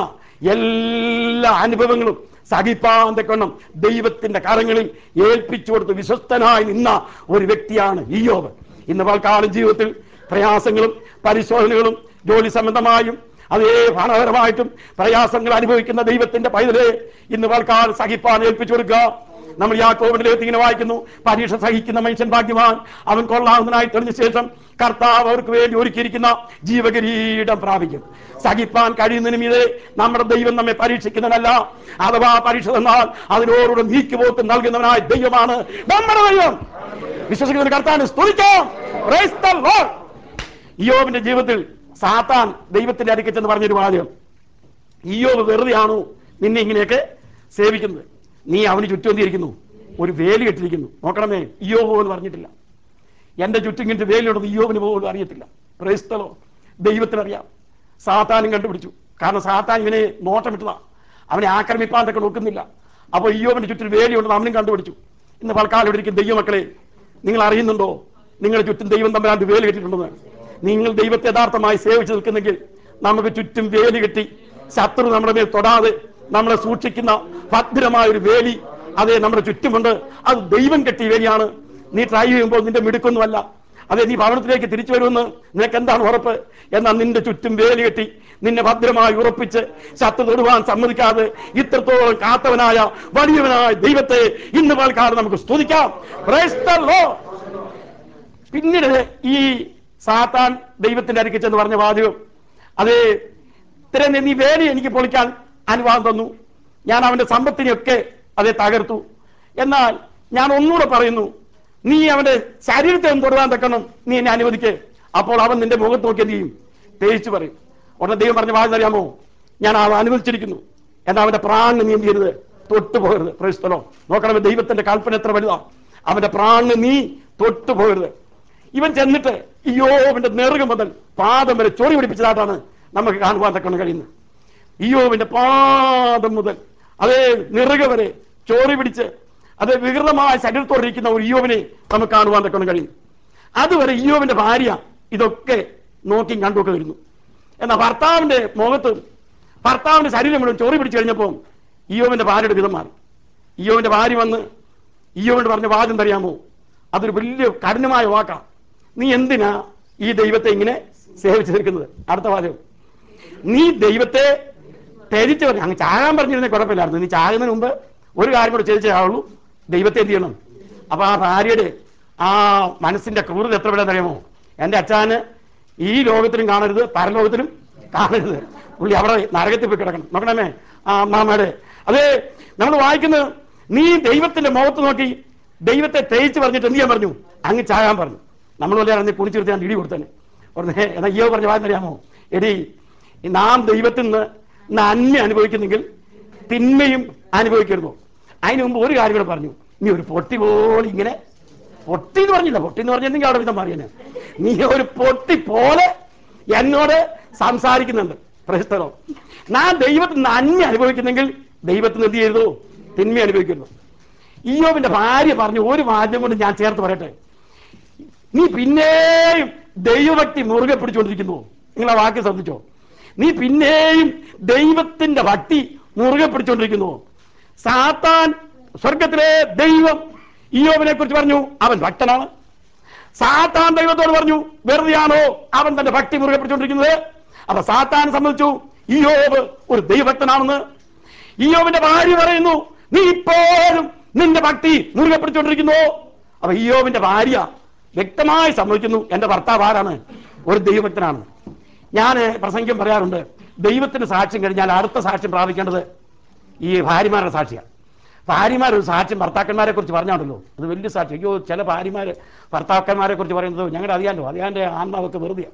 S1: എല്ലാ അനുഭവങ്ങളും സഹിപ്പാൻ തക്കണം ദൈവത്തിന്റെ കരങ്ങളിൽ ഏൽപ്പിച്ചു കൊടുത്ത് വിശ്വസ്തനായി നിന്ന ഒരു വ്യക്തിയാണ് ഈയോവ് ഇന്ന് പൽക്കാലം ജീവിതത്തിൽ പ്രയാസങ്ങളും പരിശോധനകളും ജോലി സംബന്ധമായും അതേ ഭരണപരമായിട്ടും പ്രയാസങ്ങൾ അനുഭവിക്കുന്ന ദൈവത്തിന്റെ പൈതലെ ഇന്ന് പൽക്കാലം സഹിപ്പാൻ ഏൽപ്പിച്ചു കൊടുക്കുക നമ്മൾ യാക്കോബിന്റെ ലേഖനത്തിൽ ഇങ്ങനെ വായിക്കുന്നു പരീക്ഷ സഹിക്കുന്ന മനുഷ്യൻ ഭാഗ്യവാൻ അവൻ കൊള്ളാവുന്നതിനായി തെളിഞ്ഞ ശേഷം കർത്താവ് അവർക്ക് വേണ്ടി ഒരുക്കിയിരിക്കുന്ന ജീവകിരീടം പ്രാപിക്കും സഹിപ്പാൻ കഴിയുന്നതിനും ഇത് നമ്മുടെ ദൈവം നമ്മെ പരീക്ഷിക്കുന്നതല്ല അഥവാ പരീക്ഷ തന്നാൽ അതിനോടുകൂടെ നീക്കുപോക്ക് നൽകുന്നവനായ ദൈവമാണ് നമ്മുടെ ദൈവം വിശ്വസിക്കുന്ന കർത്താവിനെ സ്തുതിക്കാം Praise the Lord. ഇയ്യോബിന്റെ ജീവിതത്തിൽ സാത്താൻ ദൈവത്തിന്റെ അടുക്കൽ ചെന്ന് പറഞ്ഞൊരു വാചകം ഈയോബ് വെറുതെയാണോ നിന്നെ ഇങ്ങനെയൊക്കെ സേവിക്കുന്നത് നീ അവന് ചുറ്റും എന്തിരിക്കുന്നു ഒരു വേലി കെട്ടിരിക്കുന്നു നോക്കണമേ ഇയോബ് പോലും പറഞ്ഞിട്ടില്ല എന്റെ ചുറ്റും ഇങ്ങനത്തെ വേലിയുണ്ടെന്ന് ഇയോബിന് പോലും അറിയത്തില്ല പ്രേസ്തലോ ദൈവത്തിനറിയാം സാത്താനും കണ്ടുപിടിച്ചു കാരണം സാത്താൻ ഇവനെ നോട്ടമിട്ടതാ അവനെ ആക്രമിപ്പാൻ തൊക്കെ നോക്കുന്നില്ല അപ്പോൾ ഇയോബിന്റെ ചുറ്റും വേലിയുണ്ടെന്ന് അവനും കണ്ടുപിടിച്ചു ഇന്ന് പൽക്കാലം ഇവിടെ ഇരിക്കുന്ന ദൈവമക്കളെ നിങ്ങൾ അറിയുന്നുണ്ടോ നിങ്ങളുടെ ചുറ്റും ദൈവം തമ്മിലാണ്ട് വേലി കെട്ടിയിട്ടുണ്ടെന്ന് നിങ്ങൾ ദൈവത്തെ യഥാർത്ഥമായി സേവിച്ചു നിൽക്കുന്നെങ്കിൽ നമുക്ക് ചുറ്റും വേലി കെട്ടി ശത്രു നമ്മുടെ മേൽ തൊടാതെ നമ്മളെ സൂക്ഷിക്കുന്ന ഭദ്രമായ ഒരു വേലി അതെ നമ്മുടെ ചുറ്റുമുണ്ട് അത് ദൈവം കെട്ടിയ വേലിയാണ് നീ ട്രൈ ചെയ്യുമ്പോൾ നിന്റെ മിടുക്കൊന്നുമല്ല അതെ നീ ഭവനത്തിലേക്ക് തിരിച്ചു വരുമെന്ന് നിനക്ക് എന്താണ് ഉറപ്പ് എന്നാൽ നിന്റെ ചുറ്റും വേലി കെട്ടി നിന്നെ ഭദ്രമായി ഉറപ്പിച്ച് ശത്രു തൊടുവാൻ സമ്മതിക്കാതെ ഇത്രത്തോളം കാത്തവനായ വലിയവനായ ദൈവത്തെ ഇന്ന് പാൽക്കാലം നമുക്ക് സ്തുതിക്കാം Praise the Lord. പിന്നീട് ഈ സാത്താൻ ദൈവത്തിന്റെ അടുക്കൽ ചെന്ന് പറഞ്ഞ വാചകം അത് ഇത്ര നീ വേലി എനിക്ക് പൊളിക്കാൻ അനുവാദം തന്നു ഞാൻ അവന്റെ സമ്പത്തിനെയൊക്കെ അത് തകർത്തു എന്നാൽ ഞാൻ ഒന്നുകൂടെ പറയുന്നു നീ അവന്റെ ശരീരത്തെ ഒന്ന് തൊടുവാൻ തക്കണം നീ എന്നെ അനുവദിക്ക് അപ്പോൾ അവൻ നിന്റെ മുഖത്ത് നോക്കി എന്ത് ചെയ്യും തേച്ചു പറയും ഉടനെ ദൈവം പറഞ്ഞ വാഴറിയാമോ ഞാൻ അവൻ അനുവദിച്ചിരിക്കുന്നു എന്നാൽ അവന്റെ പ്രാണിന് നീ എന്ത് ചെയ്യരുത് തൊട്ടു പോകരുത് പ്രശ്നമോ നോക്കണം ദൈവത്തിന്റെ കൽപ്പന എത്ര വലുതാ അവന്റെ പ്രാണിന് നീ തൊട്ടു പോകരുത് ഇവൻ ചെന്നിട്ട് ഇയോവിന്റെ നെറുകം മുതൽ പാദം വരെ ചൊറി പിടിപ്പിച്ചതായിട്ടാണ് നമുക്ക് കാണുവാൻ തക്കണം കഴിയുന്നത് ഇയോവിന്റെ പാദം മുതൽ അതേ നിറുക വരെ ചോറി പിടിച്ച് അത് വികൃതമായ ശരീരത്തോടിരിക്കുന്ന ഒരു ഇയോവിനെ നമുക്ക് കാണുവാൻ തക്കണം കഴിയും അതുവരെ ഇയോവിന്റെ ഭാര്യ ഇതൊക്കെ നോക്കി കണ്ടുമൊക്കെ വരുന്നു എന്നാൽ ഭർത്താവിന്റെ മുഖത്ത് ഭർത്താവിന്റെ ശരീരം മുഴുവൻ ചോറി പിടിച്ചു കഴിഞ്ഞപ്പോൾ ഇയോവിന്റെ ഭാര്യയുടെ വിധം മാറി ഇയോവിന്റെ ഭാര്യ വന്ന് ഇയോവിന്റെ പറഞ്ഞ വാദം അറിയാമോ അതൊരു വലിയ കഠിനമായ വാക്കാണ് നീ എന്തിനാ ഈ ദൈവത്തെ ഇങ്ങനെ സേവിച്ചു നിൽക്കുന്നത് അടുത്ത വാചകം നീ ദൈവത്തെ ത്യജിച്ചു പറഞ്ഞു അങ്ങ് ചാകാൻ പറഞ്ഞിരുന്ന കുഴപ്പമില്ലായിരുന്നു നീ ചാകുന്നതിന് മുമ്പ് ഒരു കാര്യം കൂടെ ചെയ്തേ ആവുള്ളൂ ദൈവത്തെ എന്ത് ചെയ്യണം അപ്പൊ ആ ഭാര്യയുടെ ആ മനസ്സിന്റെ ക്രൂരത എത്ര വിടാൻ അറിയാമോ എന്റെ അച്ഛന് ഈ ലോകത്തിലും കാണരുത് പരലോകത്തിലും കാണരുത് പുള്ളി അവിടെ നരകത്തിൽ പോയി കിടക്കണം നോക്കണമേ ആ അമ്മാമ്മയുടെ അതെ നമ്മൾ വായിക്കുന്നത് നീ ദൈവത്തിന്റെ മുഖത്ത് നോക്കി ദൈവത്തെ തേച്ച് പറഞ്ഞിട്ട് എന്ത് ചെയ്യാൻ പറഞ്ഞു അങ്ങ് ചാകാൻ പറഞ്ഞു നമ്മൾ വല്ല അറിഞ്ഞ് കുടിച്ചു നിർത്തി ഞാൻ ഇടി കൊടുത്തന്നെ ഉടനെ എന്നാ അയ്യോ പറഞ്ഞ വാന്നറിയാമോ എടി നാം ദൈവത്തിൽ നിന്ന് നന്മ അനുഭവിക്കുന്നെങ്കിൽ തിന്മയും അനുഭവിക്കരുതോ അതിന് മുമ്പ് ഒരു കാര്യം കൂടെ പറഞ്ഞു നീ ഒരു പൊട്ടി പോലെ ഇങ്ങനെ പൊട്ടി എന്ന് പറഞ്ഞില്ല പൊട്ടി എന്ന് പറഞ്ഞിട്ടുണ്ടെങ്കിൽ അവിടെ വിധം മാറിയനെ നീ ഒരു പൊട്ടി പോലെ എന്നോട് സംസാരിക്കുന്നുണ്ട് പ്രശ്നോ ഞാൻ ദൈവത്തിൽ നന്മ അനുഭവിക്കുന്നെങ്കിൽ ദൈവത്തിന് എന്ത് ചെയ്തു തിന്മ അനുഭവിക്കുന്നു ഈയോബിന്റെ ഭാര്യ പറഞ്ഞു ഒരു വാദ്യം കൊണ്ട് ഞാൻ ചേർത്ത് പറയട്ടെ നീ പിന്നെയും ദൈവഭക്തി മുറുകെ പിടിച്ചുകൊണ്ടിരിക്കുന്നു നിങ്ങൾ ആ വാക്യം ശ്രദ്ധിച്ചോ നീ പിന്നെയും ദൈവത്തിന്റെ ഭക്തി മുറുകെ പിടിച്ചുകൊണ്ടിരിക്കുന്നു സാത്താൻ സ്വർഗത്തിലെ ദൈവം ഈയോബിനെ കുറിച്ച് പറഞ്ഞു അവൻ ഭക്തനാണ് സാത്താൻ ദൈവത്തോട് പറഞ്ഞു വെറുതെയാണോ അവൻ തന്റെ ഭക്തി മുറുകെ പിടിച്ചുകൊണ്ടിരിക്കുന്നത് അപ്പൊ സാത്താൻ സംബന്ധിച്ചു ഈയോബ് ഒരു ദൈവഭക്തനാണെന്ന് ഈയോബിന്റെ ഭാര്യ പറയുന്നു നീ ഇപ്പോഴും നിന്റെ ഭക്തി മുറുകെ പിടിച്ചുകൊണ്ടിരിക്കുന്നു അപ്പൊ ഈയോബിന്റെ ഭാര്യ വ്യക്തമായി സമ്മതിക്കുന്നു എന്റെ ഭർത്താവ് ആരാണ് ഒരു ദൈവഭക്തനാണ് ഞാൻ പ്രസംഗം പറയാറുണ്ട് ദൈവത്തിന് സാക്ഷ്യം കഴിഞ്ഞാൽ അടുത്ത സാക്ഷ്യം പ്രാപിക്കേണ്ടത് ഈ ഭാര്യമാരുടെ സാക്ഷിയാണ് ഭാര്യമാർ ഒരു സാക്ഷ്യം ഭർത്താക്കന്മാരെ കുറിച്ച് പറഞ്ഞാണല്ലോ അത് വലിയ സാക്ഷ്യം അയ്യോ ചില ഭാര്യമാര് ഭർത്താക്കന്മാരെ കുറിച്ച് പറയുന്നത് ഞങ്ങളുടെ അറിയാലോ അറിയാൻ്റെ ആത്മാവൊക്കെ വെറുതെ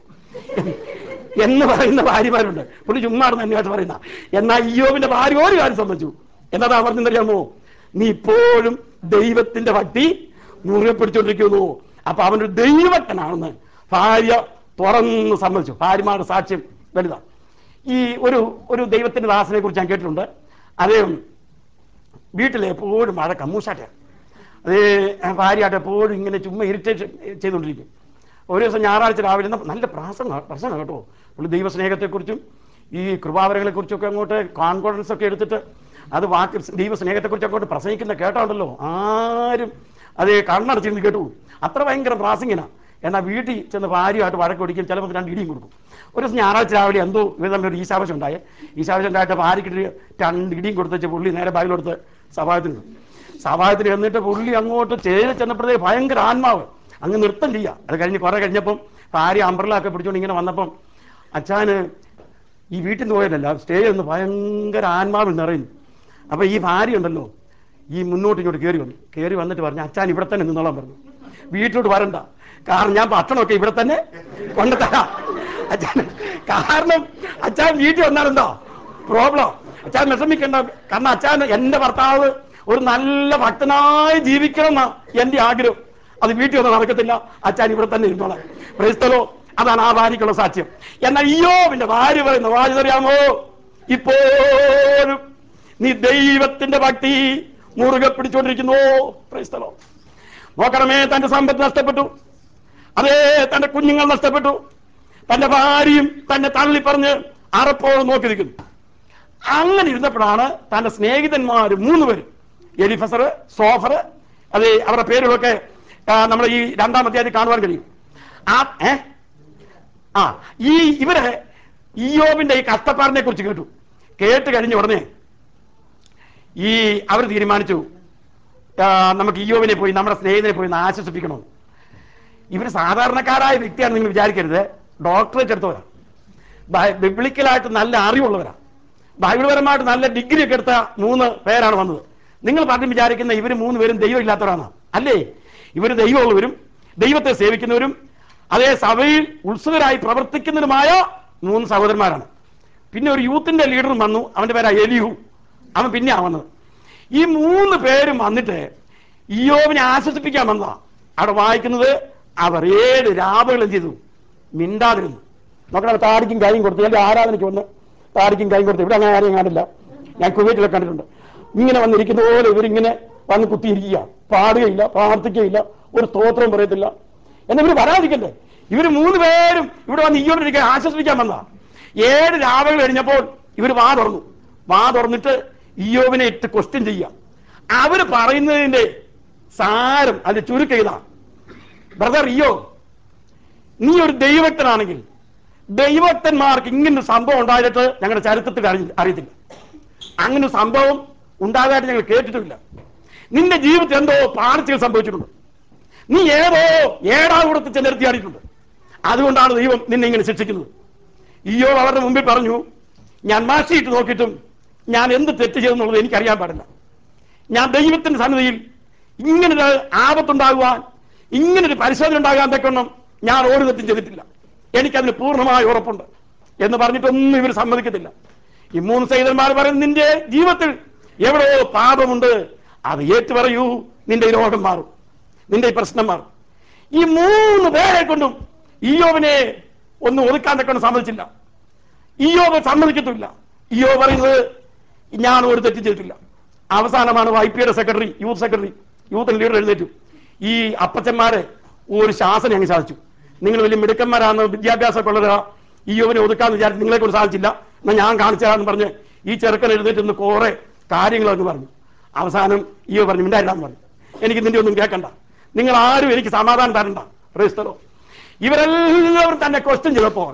S1: എന്ന് പറയുന്ന ഭാര്യമാരുണ്ട് പുള്ളി ചുമ്മാറുന്ന തന്നെയായിട്ട് പറയുന്ന എന്നാൽ ഇയോവിന്റെ ഭാര്യ ഒരു കാര്യം സംബന്ധിച്ചു എന്നതാ പറഞ്ഞറിയാമോ നീ ഇപ്പോഴും ദൈവത്തിന്റെ ഭക്തി മുറുകെ പിടിച്ചോണ്ടിരിക്കുന്നു അപ്പൊ അവനൊരു ദൈവജ്ഞനാണെന്ന് ഭാര്യ തുറന്ന് സമ്മതിച്ചു ഭാര്യമാരുടെ സാക്ഷ്യം വലുതാ ഈ ഒരു ഒരു ദൈവത്തിന്റെ ദാസനെ കുറിച്ച് ഞാൻ കേട്ടിട്ടുണ്ട് അദ്ദേഹം വീട്ടിൽ എപ്പോഴും മഴ കമ്മൂശാറ്റയാണ് അതേ ഭാര്യയായിട്ട് എപ്പോഴും ഇങ്ങനെ ചുമ്മാ ഇറിറ്റേറ്റ് ചെയ്തുകൊണ്ടിരിക്കും ഒരു ദിവസം ഞായറാഴ്ച രാവിലെ ഇരുന്ന് നല്ല പ്രാസംഗ പ്രസംഗം കേട്ടോ പുള്ളി ദൈവസ്നേഹത്തെക്കുറിച്ചും ഈ കൃപാവരങ്ങളെക്കുറിച്ചൊക്കെ അങ്ങോട്ട് കോൺഫിഡൻസ് ഒക്കെ എടുത്തിട്ട് അത് വാക്ക് ദൈവസ്നേഹത്തെക്കുറിച്ച് അങ്ങോട്ട് പ്രസംഗിക്കുന്ന കേട്ടോണ്ടല്ലോ ആരും അത് കണ്ണടച്ചിരുന്ന് കേട്ടു അത്ര ഭയങ്കര പ്രാസിംഗിനാ എന്നാൽ വീട്ടിൽ ചെന്ന് ഭാര്യയായിട്ട് വഴക്ക് പിടിക്കും ചിലപ്പോൾ രണ്ട് ഇടിയും കൊടുക്കും ഒരു ദിവസം ഞായറാഴ്ച രാവിലെ എന്തോ ഇവർ തമ്മിൽ ഒരു ഈശാവശ്യം ഉണ്ടായേ ഈശാവശ്യം ഉണ്ടായിട്ട് ഭാര്യയ്ക്ക് രണ്ട് ഇടിയും കൊടുത്തേച്ച് പുള്ളി നേരെ ബാഗിലെടുത്ത് സഭായത്തിന് വിടും. സഭായത്തിന് എന്നിട്ട് പുള്ളി അങ്ങോട്ട് ചേരി ചെന്നപ്പോഴത്തേക്ക് ഭയങ്കര ആത്മാവ് അങ്ങ് നൃത്തം ചെയ്യുക അത് കഴിഞ്ഞ് കുറെ കഴിഞ്ഞപ്പം ഭാര്യ അമ്പ്രലൊക്കെ പിടിച്ചുകൊണ്ട് ഇങ്ങനെ വന്നപ്പം അച്ഛാന് ഈ വീട്ടിൽ നിന്ന് പോയതല്ല സ്റ്റേജിൽ നിന്ന് ഭയങ്കര ആത്മാവിൽ നിറയുന്നു അപ്പൊ ഈ ഭാര്യ ഉണ്ടല്ലോ ഈ മുന്നോട്ട് ഇങ്ങോട്ട് കയറി വന്നു കയറി വന്നിട്ട് പറഞ്ഞു അച്ഛാൻ ഇവിടെ തന്നെ നിന്നോളാൻ പറഞ്ഞു വീട്ടിലോട്ട് വരണ്ട കാരണം ഞാൻ ഭക്ഷണമൊക്കെ ഇവിടെ തന്നെ കൊണ്ടുതരാം അച്ഛൻ കാരണം അച്ഛൻ വീട്ടിൽ വന്നാലെന്തോ പ്രോബ്ലം അച്ഛൻ വിഷമിക്കണ്ട കാരണം അച്ഛൻ എന്റെ ഭർത്താവ് ഒരു നല്ല ഭക്തനായി ജീവിക്കണം എന്നാ എന്റെ ആഗ്രഹം അത് വീട്ടിൽ ഒന്നും നടക്കത്തില്ല അച്ഛൻ ഇവിടെ തന്നെ ഇരുന്നോളാം പ്രൈസ്തലോ അതാണ് ആ ഭാര്യക്കുള്ള സാക്ഷ്യം എന്നാൽ അയ്യോ പിന്നെ ഭാര്യ പറയുന്ന ഭാര്യ അറിയാമോ ഇപ്പോഴും നീ ദൈവത്തിന്റെ ഭക്തി മുറുകെ പിടിച്ചുകൊണ്ടിരിക്കുന്നു പ്രൈസ്തലോ നോക്കണമേ തന്റെ സമ്പത്ത് നഷ്ടപ്പെട്ടു അതേ തന്റെ കുഞ്ഞുങ്ങൾ നഷ്ടപ്പെട്ടു തന്റെ ഭാര്യയും തന്നെ തള്ളി പറഞ്ഞ് അറപ്പോഴും നോക്കി നിൽക്കുന്നു അങ്ങനെ ഇരുന്നപ്പോഴാണ് തന്റെ സ്നേഹിതന്മാർ മൂന്ന് പേര് എലിഫസർ സോഫർ അത് അവരുടെ പേരുകളൊക്കെ നമ്മൾ ഈ രണ്ടാം അധ്യായത്തിൽ കാണുവാൻ കഴിയും ആ ഏ ആ ഈ ഇവര് ഇയോബിന്റെ ഈ കഷ്ടപ്പാടിനെ കുറിച്ച് കേട്ടു കേട്ട് കഴിഞ്ഞ ഉടനെ ഈ അവർ തീരുമാനിച്ചു ആ, നമുക്ക് ഇയോബിനെ പോയി നമ്മുടെ സ്നേഹിതനെ പോയി ഒന്ന് ആശ്വസിപ്പിക്കണം ഇവർ സാധാരണക്കാരായ വ്യക്തിയാണ് നിങ്ങൾ വിചാരിക്കരുത് ഡോക്ടറേറ്റ് എടുത്തവരാ ബൈ- ബിബ്ലിക്കലായിട്ട് നല്ല അറിവുള്ളവരാണ് ബൈബിൾ പരമായിട്ട് നല്ല ഡിഗ്രി ഒക്കെ എടുത്ത മൂന്ന് പേരാണ് വന്നത് നിങ്ങൾ പലരും വിചാരിക്കുന്ന ഇവർ മൂന്ന് പേരും ദൈവം ഇല്ലാത്തവരാണ് അല്ലേ ഇവർ ദൈവമുള്ളവരും ദൈവത്തെ സേവിക്കുന്നവരും അതേ സഭയിൽ ഉത്സുകരായി പ്രവർത്തിക്കുന്നവരുമായ മൂന്ന് സഹോദരന്മാരാണ് പിന്നെ ഒരു യൂത്തിന്റെ ലീഡറും വന്നു അവന്റെ പേരാ എലിയു അവൻ പിന്നെ വന്നത് ഈ മൂന്ന് പേരും വന്നിട്ട് ഇയോവിനെ ആശ്വസിപ്പിക്കാൻ വന്നതാ അവിടെ വായിക്കുന്നത് അവർ ഏഴ് രാവുകളും ചെയ്തു മിണ്ടാതിരുന്നു നോക്കണം താടിക്കും കൈയും കൊടുത്തു എന്റെ ആരാധനയ്ക്ക് വന്ന് താടിക്കും കൈയും കൊടുത്തു ഇവിടെ അങ്ങനെ ആരെയും കാണില്ല ഞാൻ കുവൈറ്റിലൊക്കെ കണ്ടിട്ടുണ്ട് ഇങ്ങനെ വന്നിരിക്കുന്ന പോലെ ഇവരിങ്ങനെ വന്ന് കുത്തിയിരിക്കുക പാടുകയില്ല പ്രാർത്ഥിക്കുകയില്ല ഒരു സ്തോത്രം പറയത്തില്ല എന്നാ ഇവര് വരാതിരിക്കണ്ടേ ഇവര് മൂന്ന് പേരും ഇവിടെ വന്ന് ഈയോണ്ടിരിക്കാൻ ആശ്വസിപ്പിക്കാൻ വന്നതാ ഏഴ് രാവുകൾ കഴിഞ്ഞപ്പോൾ ഇവർ വാ തുറന്നു വാ തുറന്നിട്ട് ഇയോവിനെ ഇട്ട് ക്വസ്റ്റ്യൻ ചെയ്യുക അവര് പറയുന്നതിന്റെ സാരം അതിന്റെ ചുരുക്കം ഇതാ ബ്രദർ ഇയോ നീ ഒരു ദൈവത്തിനാണെങ്കിൽ ദൈവത്തന്മാർക്ക് ഇങ്ങനൊരു സംഭവം ഉണ്ടായിട്ട് ഞങ്ങളുടെ ചരിത്രത്തിൽ അറിയി- അറിയത്തില്ല അങ്ങനെ ഒരു സംഭവം ഉണ്ടാകാനായിട്ട് ഞങ്ങൾ കേട്ടിട്ടുമില്ല നിന്റെ ജീവിതത്തിൽ എന്തോ പാർച്ചകൾ സംഭവിച്ചിട്ടുണ്ട് നീ ഏതോ ഏടാകൂടത്തിൽ ചെന്നെടുത്തിയാടിയിട്ടുണ്ട് അതുകൊണ്ടാണ് ദൈവം നിന്നെ ഇങ്ങനെ ശിക്ഷിക്കുന്നത് ഈയോ അവരുടെ മുമ്പിൽ പറഞ്ഞു ഞാൻ മാഷിയിട്ട് നോക്കിയിട്ടും ഞാൻ എന്ത് തെറ്റ് ചെയ്തെന്നുള്ളത് എനിക്കറിയാൻ പാടില്ല ഞാൻ ദൈവത്തിന്റെ സന്നിധിയിൽ ഇങ്ങനൊരു ആപത്തുണ്ടാകുവാൻ ഇങ്ങനൊരു പരിശോധന ഉണ്ടാകാൻ തക്കണം ഞാൻ ഒരു തെറ്റും ചെയ്തിട്ടില്ല എനിക്കതിന് പൂർണ്ണമായ ഉറപ്പുണ്ട് എന്ന് പറഞ്ഞിട്ടൊന്നും ഇവർ സമ്മതിക്കത്തില്ല ഈ മൂന്ന് സൈതന്മാർ പറയുന്നത് നിന്റെ ജീവിതത്തിൽ എവിടെയോ പാപമുണ്ട് അത് ഏറ്റു പറയൂ നിന്റെ ഈ രോഗം മാറും നിന്റെ ഈ പ്രശ്നം മാറും ഈ മൂന്ന് പേരെ കൊണ്ടും ഈയോവിനെ ഒന്നും ഒതുക്കാൻ തക്കണം സമ്മതിച്ചില്ല ഇയോബ് സമ്മതിക്കത്തില്ല ഇയോ പറയുന്നത് ഞാൻ ഒരു തെറ്റും ചെയ്തിട്ടില്ല അവസാനമാണ് വൈ പിയുടെ secretary youth secretary youth leader എഴുന്നേറ്റു ഈ അപ്പച്ചന്മാരെ ഒരു ശാസനം അങ്ങ് സാധിച്ചു നിങ്ങൾ വലിയ മിടുക്കന്മാരാണ് വിദ്യാഭ്യാസമൊക്കെ ഉള്ളവരാ ഇയോവിനെ ഒതുക്കാന്ന് വിചാരിച്ചു നിങ്ങളെ കൊണ്ട് സാധിച്ചില്ല എന്നാ ഞാൻ കാണിച്ചതാന്ന് പറഞ്ഞ് ഈ ചെറുക്കൻ എഴുന്നേറ്റ് നിന്ന് കുറെ കാര്യങ്ങളൊക്കെ പറഞ്ഞു അവസാനം ഇയോ പറഞ്ഞു മിണ്ടായില്ലാന്ന് പറഞ്ഞു എനിക്ക് നിന്റെ ഒന്നും കേൾക്കണ്ട നിങ്ങൾ ആരും എനിക്ക് സമാധാനം തരണ്ട ക്രൈസ്തലോ ഇവരെല്ലാവരും തന്നെ ക്വസ്റ്റ്യൻ ചെയ്തപ്പോൾ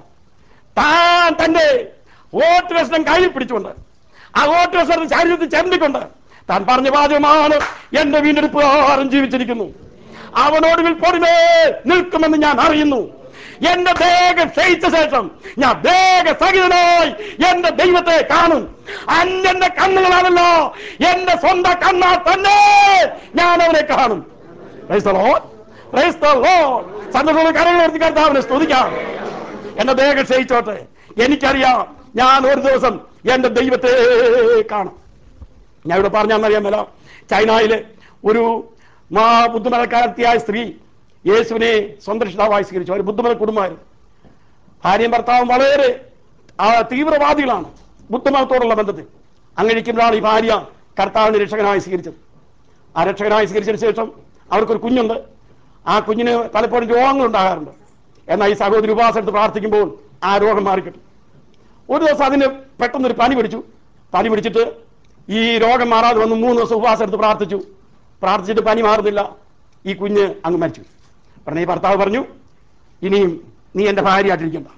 S1: താൻ തന്റെ വോട്ട് വസ്ത്രം കയ്യിൽ പിടിച്ചുകൊണ്ട് ആ വോട്ട് വസ്ത്രം ശരീരത്തിൽ ചെന്നിക്കൊണ്ട് താൻ പറഞ്ഞ വാചകമാണ് എന്റെ വീണ്ടെടുപ്പ് ആരും ജീവിച്ചിരിക്കുന്നു അവനോട് വിൽപ്പൊടിമേ നിൽക്കുമെന്ന് ഞാൻ അറിയുന്നു എന്റെ ദേഹം ക്ഷയിച്ച ശേഷം ഞാൻ ദേഹ സഹിതനായി എന്റെ ദൈവത്തെ കാണും അന്യന്റെ കണ്ണുകളാണല്ലോ എന്റെ സ്വന്തം കണ്ണാ തന്നെ ഞാൻ അവനെ കാണും Praise the Lord. Praise the Lord. സന്തോഷമുള്ള കരങ്ങൾ ഉയർത്തി കർത്താവിനെ സ്തുതിക്കാം എന്റെ ദേഹം ക്ഷയിച്ചോട്ടെ എനിക്കറിയാം ഞാൻ ഒരു ദിവസം എന്റെ ദൈവത്തെ കാണും ഞാൻ ഇവിടെ പറഞ്ഞറിയാമല്ലോ ചൈനയിലെ ഒരു മാ ബുദ്ധമതക്കാരത്തിയായ സ്ത്രീ യേശുവിനെ സ്വന്തം രക്ഷിതാവായി സ്വീകരിച്ചു അവർ ബുദ്ധമത കുടുംബമായിരുന്നു ഭാര്യയും ഭർത്താവും വളരെ ആ, തീവ്രവാദികളാണ് ബുദ്ധമതത്തോടുള്ള ബന്ധത്തിൽ അങ്ങനെയിരിക്കുമ്പോഴാണ് ഈ ഭാര്യ കർത്താവിനെ രക്ഷകനായി സ്വീകരിച്ചത് ആ രക്ഷകനായി സ്വീകരിച്ചതിന് ശേഷം അവർക്കൊരു കുഞ്ഞുണ്ട് ആ കുഞ്ഞിന് പലപ്പോഴും രോഗങ്ങൾ ഉണ്ടാകാറുണ്ട് എന്നാൽ ഈ സഹോദരി ഉപവാസം എടുത്ത് പ്രാർത്ഥിക്കുമ്പോൾ ആ രോഗം മാറിക്കിട്ടും ഒരു ദിവസം അതിന് പെട്ടെന്നൊരു പനി പിടിച്ചു പനി പിടിച്ചിട്ട് ഈ രോഗം മാറാതെ വന്ന് മൂന്ന് ദിവസം ഉപവാസം എടുത്ത് പ്രാർത്ഥിച്ചു പ്രാർത്ഥിച്ചിട്ട് പനി മാറുന്നില്ല ഈ കുഞ്ഞ് അങ്ങ് മരിച്ചു ഉടനെ ഈ ഭർത്താവ് പറഞ്ഞു ഇനിയും നീ എന്റെ ഭാര്യയായിട്ടിരിക്കണ്ട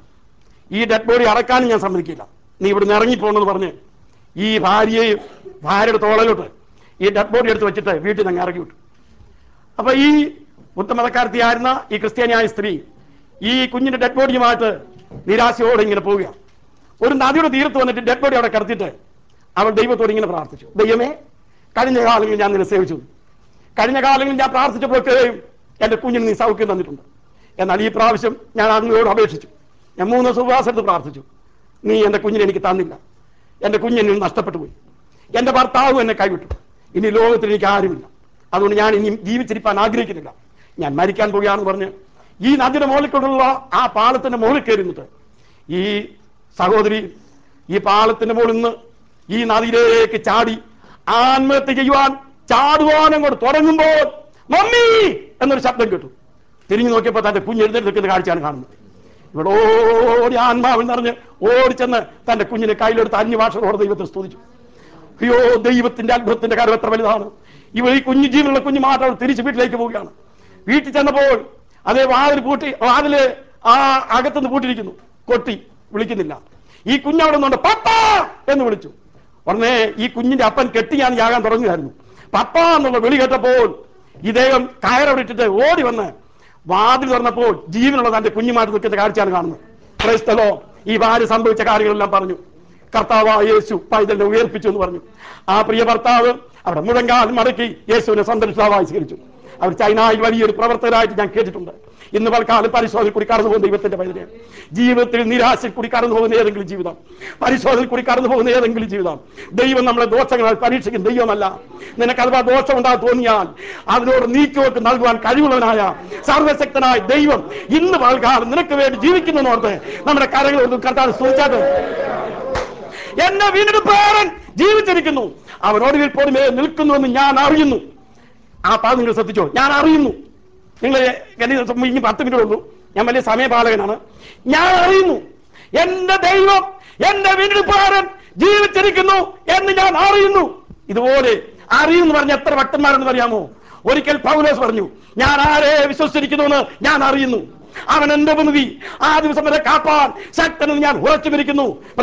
S1: ഈ ഡെഡ് ബോഡി അടക്കാനും ഞാൻ സമ്മതിക്കില്ല നീ ഇവിടുന്ന് ഇറങ്ങിപ്പോണെന്ന് പറഞ്ഞ് ഈ ഭാര്യയെയും ഭാര്യയുടെ തോളലോട്ട് ഈ ഡെഡ് ബോഡി എടുത്ത് വെച്ചിട്ട് വീട്ടിൽ നിന്ന് അങ്ങ് ഇറക്കി വിട്ടു അപ്പൊ ഈ ബുദ്ധമതക്കാരത്തിയായിരുന്ന ഈ ക്രിസ്ത്യാനിയായ സ്ത്രീ ഈ കുഞ്ഞിന്റെ ഡെഡ് ബോഡിയുമായിട്ട് നിരാശയോടെ ഇങ്ങനെ പോവുക ഒരു നദിയുടെ തീരത്ത് വന്നിട്ട് ഡെഡ് ബോഡി അവിടെ കിടത്തിയിട്ട് അവൾ ദൈവത്തോട് ഇങ്ങനെ പ്രാർത്ഥിച്ചു ദൈവമേ കഴിഞ്ഞ കാലങ്ങളിൽ ഞാൻ നിന്നെ സേവിച്ചു കഴിഞ്ഞ കാലങ്ങളിൽ ഞാൻ പ്രാർത്ഥിച്ചപ്പോഴൊക്കെയും എന്റെ കുഞ്ഞിന് നീ സൗഖ്യം തന്നിട്ടുണ്ട് എന്നാൽ ഈ പ്രാവശ്യം ഞാൻ അങ്ങയോട് അപേക്ഷിച്ചു ഞാൻ മൂന്ന് ദിവസം ഉപവാസം എടുത്ത് പ്രാർത്ഥിച്ചു നീ എന്റെ കുഞ്ഞിനെ എനിക്ക് തന്നില്ല എന്റെ കുഞ്ഞിനെ നഷ്ടപ്പെട്ടു പോയി എന്റെ ഭർത്താവ് എന്നെ കൈവിട്ടു ഇനി ലോകത്തിൽ എനിക്ക് ആരുമില്ല അതുകൊണ്ട് ഞാൻ ഇനി ജീവിച്ചിരിക്കാൻ ആഗ്രഹിക്കുന്നില്ല ഞാൻ മരിക്കാൻ പോവുകയാണെന്ന് പറഞ്ഞ് ഈ നദിയുടെ മുകളിൽ കൊണ്ടുള്ള ആ പാലത്തിന്റെ മുകളിൽ കയറിന്നിട്ട് ഈ സഹോദരി ഈ പാലത്തിന്റെ മുകളിൽ നിന്ന് ഈ നദിയിലേക്ക് ചാടി ആത്മഹത്യ ചെയ്യുവാൻ ചാടുവാനും കൂടെ തുടങ്ങുമ്പോൾ മമ്മി എന്നൊരു ശബ്ദം കേട്ടു തിരിഞ്ഞു നോക്കിയപ്പോൾ തന്റെ കുഞ്ഞ് എഴുന്നേറ്റ് നിൽക്കുന്ന കാഴ്ചയാണ് കാണുന്നത് ഇവിടെ ഓടി ആത്മാവിൽ നിറഞ്ഞ് ഓടിച്ചെന്ന് തന്റെ കുഞ്ഞിനെ കയ്യിലെടുത്ത് അന്യഭാഷകളോട് ദൈവത്തെ സ്തുതിച്ചു അയ്യോ ദൈവത്തിന്റെ അത്ഭുതത്തിന്റെ കാര്യം എത്ര വലുതാണ് ഇവർ ഈ കുഞ്ഞു ജീവനുള്ള കുഞ്ഞു മാത്രം അവൾ തിരിച്ച് വീട്ടിലേക്ക് പോവുകയാണ് വീട്ടിൽ ചെന്നപ്പോൾ അതേ വാതിൽ പൂട്ടി വാതില് ആ അകത്തുനിന്ന് പൂട്ടിയിരിക്കുന്നു കൊട്ടി വിളിക്കുന്നില്ല ഈ കുഞ്ഞവിടെ നിന്നുണ്ട് പപ്പ എന്ന് വിളിച്ചു ഉടനെ ഈ കുഞ്ഞിന്റെ അപ്പൻ കെട്ടിയാൻ യാകാൻ തുടങ്ങുകയായിരുന്നു പപ്പ എന്നുള്ള വിളി കേട്ടപ്പോൾ ഇദ്ദേഹം കയറവിടെ ഇട്ടിട്ട് ഓടി വന്ന് വാതിൽ തുറന്നപ്പോൾ ജീവനുള്ള തന്റെ കുഞ്ഞുമായിട്ട് നിൽക്കുന്ന കാഴ്ചയാണ് കാണുന്നത് Praise the Lord. ഈ ഭാര്യ സംഭവിച്ച കാര്യങ്ങളെല്ലാം പറഞ്ഞു കർത്താവായ യേശു പൈതലിനെ ഉയർപ്പിച്ചു എന്ന് പറഞ്ഞു ആ പ്രിയ ഭർത്താവ് അവിടെ മുഴങ്കാൽ മടക്കി യേശുവിനെ സന്ദർശിതാവായി സ്വീകരിച്ചു അവർ ചൈനയിൽ വലിയൊരു പ്രവർത്തകരായിട്ട് ഞാൻ കേട്ടിട്ടുണ്ട് ഇന്ന് പൽക്കാലം പരിശോധന കൂടി കടന്നു പോകുന്ന ദൈവത്തിന്റെ പൈതലെ ജീവിതത്തിൽ നിരാശയിൽ കൂടി കടന്നു പോകുന്ന ഏതെങ്കിലും ജീവിതം പരിശോധനയിൽ കൂടി കടന്നു പോകുന്ന ഏതെങ്കിലും ജീവിതം ദൈവം നമ്മളെ ദോഷങ്ങളാൽ പരീക്ഷിക്കും ദൈവമല്ല നിനക്ക് അഥവാ ദോഷം ഉണ്ടാ തോന്നിയാൽ അതിനോട് നീക്കുവെക്ക് നൽകുവാൻ കഴിവുള്ളവനായ സർവശക്തനായ ദൈവം ഇന്ന് പൽക്കാലം നിനക്ക് വേണ്ടി ജീവിക്കുന്നു ഓർത്ത് നമ്മുടെ കരങ്ങൾ ഒന്ന് കർത്താൻ സൂചിച്ചാട്ട് എന്നെ വീണ്ടെടുപ്പാരൻ ജീവിച്ചിരിക്കുന്നു അവൻ ഒടുവിൽ പൊടുമേ നിൽക്കുന്നുവെന്ന് ഞാൻ അറിയുന്നു ആ പാദം നിങ്ങൾ ശ്രദ്ധിച്ചോ ഞാൻ അറിയുന്നു നിങ്ങൾ ഇനി പത്ത് മിനിറ്റ് ഉള്ളൂ ഞാൻ വലിയ സമയപാലകനാണ് ഞാൻ അറിയുന്നു എന്റെ ദൈവം എന്റെ വീണ്ടെടുപ്പാരൻ ജീവിച്ചിരിക്കുന്നു എന്ന് ഞാൻ അറിയുന്നു ഇതുപോലെ അറിയുന്നു പറഞ്ഞ എത്ര ഭക്തന്മാരെന്ന് പറയാമോ ഒരിക്കൽ പൗലോസ് പറഞ്ഞു ഞാൻ ആരെ വിശ്വസിച്ചിരിക്കുന്നു എന്ന് ഞാൻ അറിയുന്നു അവൻ എന്റെ പ്രതിനിധി ആ ദിവസം വരെ കാപ്പാൻ ശക്തനെന്ന് ഞാൻ ഉറച്ചു പിരിക്കുന്നു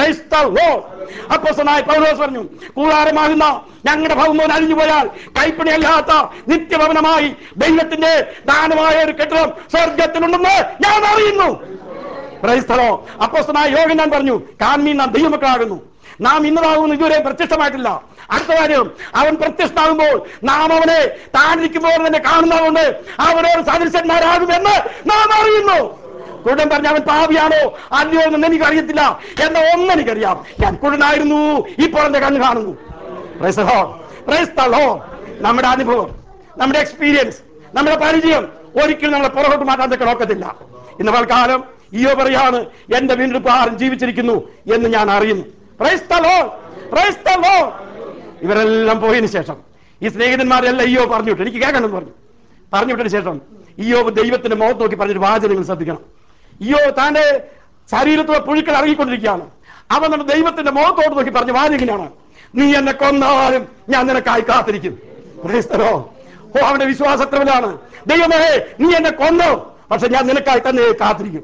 S1: അപ്പോസനായ പൗലോസ് പറഞ്ഞു കൂടാരമാകുന്ന ഞങ്ങളുടെ ഭവനം അഴിഞ്ഞു പോയാൽ കൈപ്പണിയല്ലാത്ത നിത്യഭവനമായി ദൈവത്തിന്റെ ദാനമായ ഒരു കെട്ടിടം സ്വർഗത്തിലുണ്ടെന്ന് ഞാൻ അറിയുന്നു ക്രൈസ്തലോ അപ്പോസ്തനായ യോഗം ഞാൻ പറഞ്ഞു കാൺമീൻ നാം ദൈവമക്കളാകുന്നു നാം ഇന്നതാകുന്നു ഇതുവരെ പ്രത്യക്ഷമായിട്ടില്ല അടുത്ത കാര്യം അവൻ പ്രത്യക്ഷനാകുമ്പോൾ നാം അവനെ താനിരിക്കുമ്പോൾ തന്നെ കാണുന്നതുകൊണ്ട് അവനോട് സദൃശന്മാരാകുമെന്ന് നാം അറിയുന്നു കുടൻ പറഞ്ഞ അവൻ പാവിയാണോ അല്ലയോ എന്ന് എനിക്ക് അറിയത്തില്ല എന്ന ഒന്നെനിക്കറിയാം ഞാൻ കുടനായിരുന്നു ഇപ്പോൾ എന്റെ കണ്ണ് കാണുന്നു Praise the Lord. Praise the Lord. നമ്മുടെ അനുഭവം നമ്മുടെ എക്സ്പീരിയൻസ് നമ്മുടെ പരിചയം ഒരിക്കലും നമ്മളെ പുറകോട്ട് മാറ്റാൻ തക്ക നോക്കത്തില്ല ഇന്ന് പൽക്കാലം ഈയോ പറയാണ് എന്റെ വീണ്ടെടുപ്പ് ആരും ജീവിച്ചിരിക്കുന്നു എന്ന് ഞാൻ അറിയുന്നു Praise the Lord. Praise the Lord. ഇവരെല്ലാം പോയതിനു ശേഷം ഈ സ്നേഹിതന്മാരെല്ലാം ഈയോ പറഞ്ഞു വിട്ടു എനിക്ക് കേൾക്കണം എന്ന് പറഞ്ഞു പറഞ്ഞു വിട്ടതിന് ശേഷം ഈയോ ദൈവത്തിന്റെ മുഖത്ത് നോക്കി പറഞ്ഞൊരു വാചകം നിങ്ങൾ ശ്രദ്ധിക്കണം ഈയോ താന്റെ ശരീരത്തിലെ പുഴുക്കൾ ഇറങ്ങിക്കൊണ്ടിരിക്കുകയാണ് അവൻ നമ്മുടെ ദൈവത്തിന്റെ മുഖത്തോട്ട് നോക്കി പറഞ്ഞ വാചകം ഇങ്ങനെയാണ് നീ എന്നെ കൊന്നാലും ഞാൻ നിനക്കായി കാത്തിരിക്കും Praise the Lord. ഓ അവന്റെ വിശ്വാസത്തിലാണ് ദൈവമേ നീ എന്നെ കൊന്നു പക്ഷെ ഞാൻ നിനക്കായി തന്നെ കാത്തിരിക്കും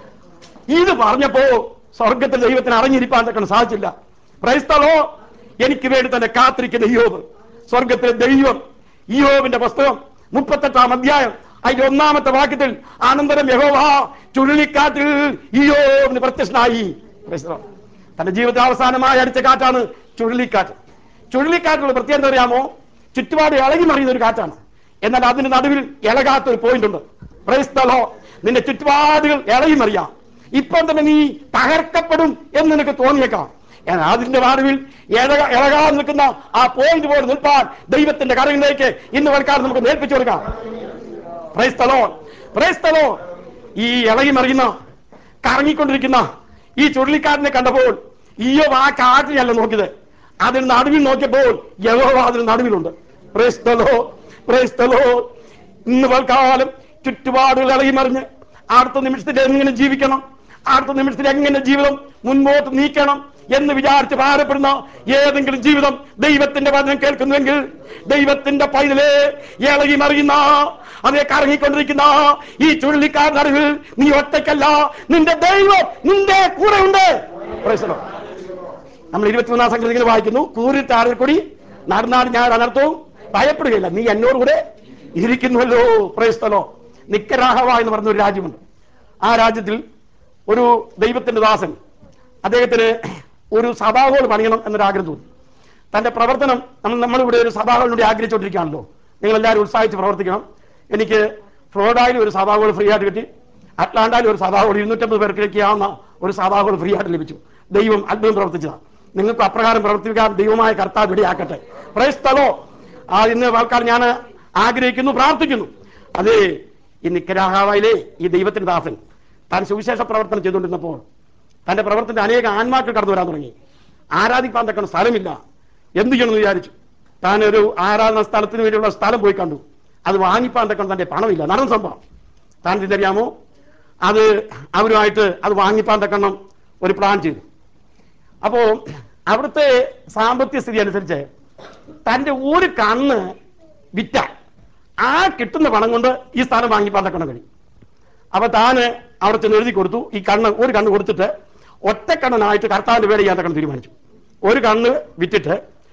S1: ഇത് പറഞ്ഞപ്പോ സ്വർഗത്തിൽ ദൈവത്തിന് അറിഞ്ഞിരിപ്പാൻ തക്കണം സാധിച്ചില്ല ക്രൈസ്തവോ എനിക്ക് വേണ്ടി തന്നെ കാത്തിരിക്കുന്ന യോബ് സ്വർഗത്തിലെ ദൈവം യോബിന്റെ പുസ്തകം മുപ്പത്തെട്ടാം അധ്യായം അതിന്റെ ഒന്നാമത്തെ വാക്യത്തിൽ അനന്തരം യഹോവ ചുഴലിക്കാറ്റിൽ ഇയോബിന് പ്രത്യക്ഷനായി Praise the Lord. തന്റെ ജീവിതത്തിൽ അവസാനമായി അടിച്ച കാറ്റാണ് ചുഴലിക്കാറ്റ് ചുഴലിക്കാറ്റുള്ള പ്രത്യേകത എന്താ അറിയാമോ ചുറ്റുപാട് ഇളകി മറിയുന്ന ഒരു കാറ്റാണ് എന്നാൽ അതിന് നടുവിൽ ഇളകാത്ത ഒരു പോയിന്റ് ഉണ്ട് പ്രൈസ്തലോ നിന്റെ ചുറ്റുപാടുകൾ ഇളകി മറിയാം ഇപ്പം തന്നെ നീ തകർക്കപ്പെടും എന്ന് നിനക്ക് തോന്നിയേക്കാം എന്നാൽ അതിന്റെ നടുവിൽ ഇളക ഇളകാതെ നിൽക്കുന്ന ആ പോയിന്റ് പോലെ നിൽപ്പാൻ ദൈവത്തിന്റെ കരങ്ങളിലേക്ക് ഇന്ന് വൽക്കാലം നമുക്ക് നേൽപ്പിച്ചു കൊടുക്കാം പ്രൈസ്തലോ പ്രൈസ്തലോ ഈ ഇളകി മറിയുന്ന കറങ്ങിക്കൊണ്ടിരിക്കുന്ന ഈ ചുഴലിക്കാരനെ കണ്ടപ്പോൾ ഈയോ ആ കാറ്റിനല്ല നോക്കിയത് അതിന് നടുവിൽ നോക്കിയപ്പോൾ യഹോവ അതിന് നടുവിലുണ്ട് പ്രേസ്തലോ പ്രേസ്തലോ ഇന്ന് കാലം ചുറ്റുപാടുകൾ ഇളകി മറിഞ്ഞ് അടുത്ത നിമിഷത്തിൽ എങ്ങനെ ജീവിക്കണം അടുത്ത നിമിഷത്തിൽ എങ്ങനെ ജീവിതം മുൻപോട്ട് നീക്കണം എന്ന് വിചാരിച്ച് ഭാരപ്പെടുന്ന ഏതെങ്കിലും ജീവിതം ദൈവത്തിന്റെ വചനം കേൾക്കുന്നുവെങ്കിൽ ദൈവത്തിന്റെ പൈതലേ ഇളകി മറിയുന്ന അതേ കറങ്ങിക്കൊണ്ടിരിക്കുന്ന ഈ ചുഴലിക്കാരനറിവിൽ നീ ഒറ്റയ്ക്കല്ല നിന്റെ ദൈവം നിന്റെ കൂടെ ഉണ്ട് Praise the Lord. നമ്മൾ ഇരുപത്തിമൂന്നാം സംഘത്തിൽ വായിക്കുന്നു കൂരിട്ട് ആറിൽ കൂടി നടന്നാട് ഞാൻ അനർത്ഥവും ഭയപ്പെടുകയില്ല നീ എന്നോട് കൂടെ ഇരിക്കുന്നുവല്ലോ പ്രയസ്തലോ നിക്കരാഹവ എന്ന് പറഞ്ഞ ഒരു രാജ്യമുണ്ട് ആ രാജ്യത്തിൽ ഒരു ദൈവത്തിന്റെ ദാസൻ അദ്ദേഹത്തിന് ഒരു സഭാഹോൾ പണിയണം എന്നൊരു ആഗ്രഹം തോന്നി തന്റെ പ്രവർത്തനം നമ്മൾ നമ്മളിവിടെ ഒരു സഭാഹോളിന് വേണ്ടി ആഗ്രഹിച്ചുകൊണ്ടിരിക്കുകയാണല്ലോ നിങ്ങൾ എല്ലാവരും ഉത്സാഹിച്ച് പ്രവർത്തിക്കണം എനിക്ക് ഫ്ലോറിഡയിൽ ഒരു സഭാഹോൾ ഫ്രീ ആയിട്ട് കിട്ടി അറ്റ്ലാന്റയിൽ ഒരു സഭാഹോൾ ഇരുന്നൂറ്റമ്പത് പേർക്ക് ആവുന്ന ഒരു സഭാഹോൾ ഫ്രീ ആയിട്ട് ലഭിച്ചു ദൈവം അത്ഭുതം പ്രവർത്തിച്ചതാണ് നിങ്ങൾക്ക് അപ്രകാരം പ്രവർത്തിക്കാൻ ദൈവമായ കർത്താവ് ഇടയാക്കട്ടെ പ്രയസ്ഥലോ ആ ഇന്ന് ആൾക്കാർ ഞാൻ ആഗ്രഹിക്കുന്നു പ്രാർത്ഥിക്കുന്നു അത് ഈ നിക്കരാഹാവയിലെ ഈ ദൈവത്തിന്റെ ദാസൻ താൻ സുവിശേഷ പ്രവർത്തനം ചെയ്തുകൊണ്ടിരുന്നപ്പോൾ തന്റെ പ്രവർത്തനത്തിൽ അനേക ആത്മാക്കൾ കടന്നു വരാൻ തുടങ്ങി ആരാധിക്കാൻ തക്കുന്ന സ്ഥലമില്ല എന്ത് ചെയ്യണമെന്ന് വിചാരിച്ചു താൻ ഒരു ആരാധന സ്ഥലത്തിന് വേണ്ടിയുള്ള സ്ഥലം പോയി കണ്ടു അത് വാങ്ങിപ്പാൻ തക്കണം തന്റെ പണമില്ല നടന്ന സംഭവം താൻ തിരിച്ചറിയാമോ അത് അവരുമായിട്ട് അത് വാങ്ങിപ്പാൻ തക്കണം ഒരു പ്ലാൻ ചെയ്തു അപ്പോ അവിടുത്തെ സാമ്പത്തിക സ്ഥിതി അനുസരിച്ച് തന്റെ ഒരു കണ്ണ് വിറ്റ ആ കിട്ടുന്ന പണം കൊണ്ട് ഈ സ്ഥലം വാങ്ങിപ്പാൻ തക്കണം കഴിയും അപ്പൊ താന് അവിടെ ചെന്ന് എഴുതി കൊടുത്തു ഈ കണ്ണ് ഒരു കണ്ണ് കൊടുത്തിട്ട് ഒറ്റ കണ്ണനായിട്ട് കർത്താവിന്റെ പേര് ചെയ്യാൻ തക്കണം തീരുമാനിച്ചു ഒരു കണ്ണ് വിറ്റിട്ട്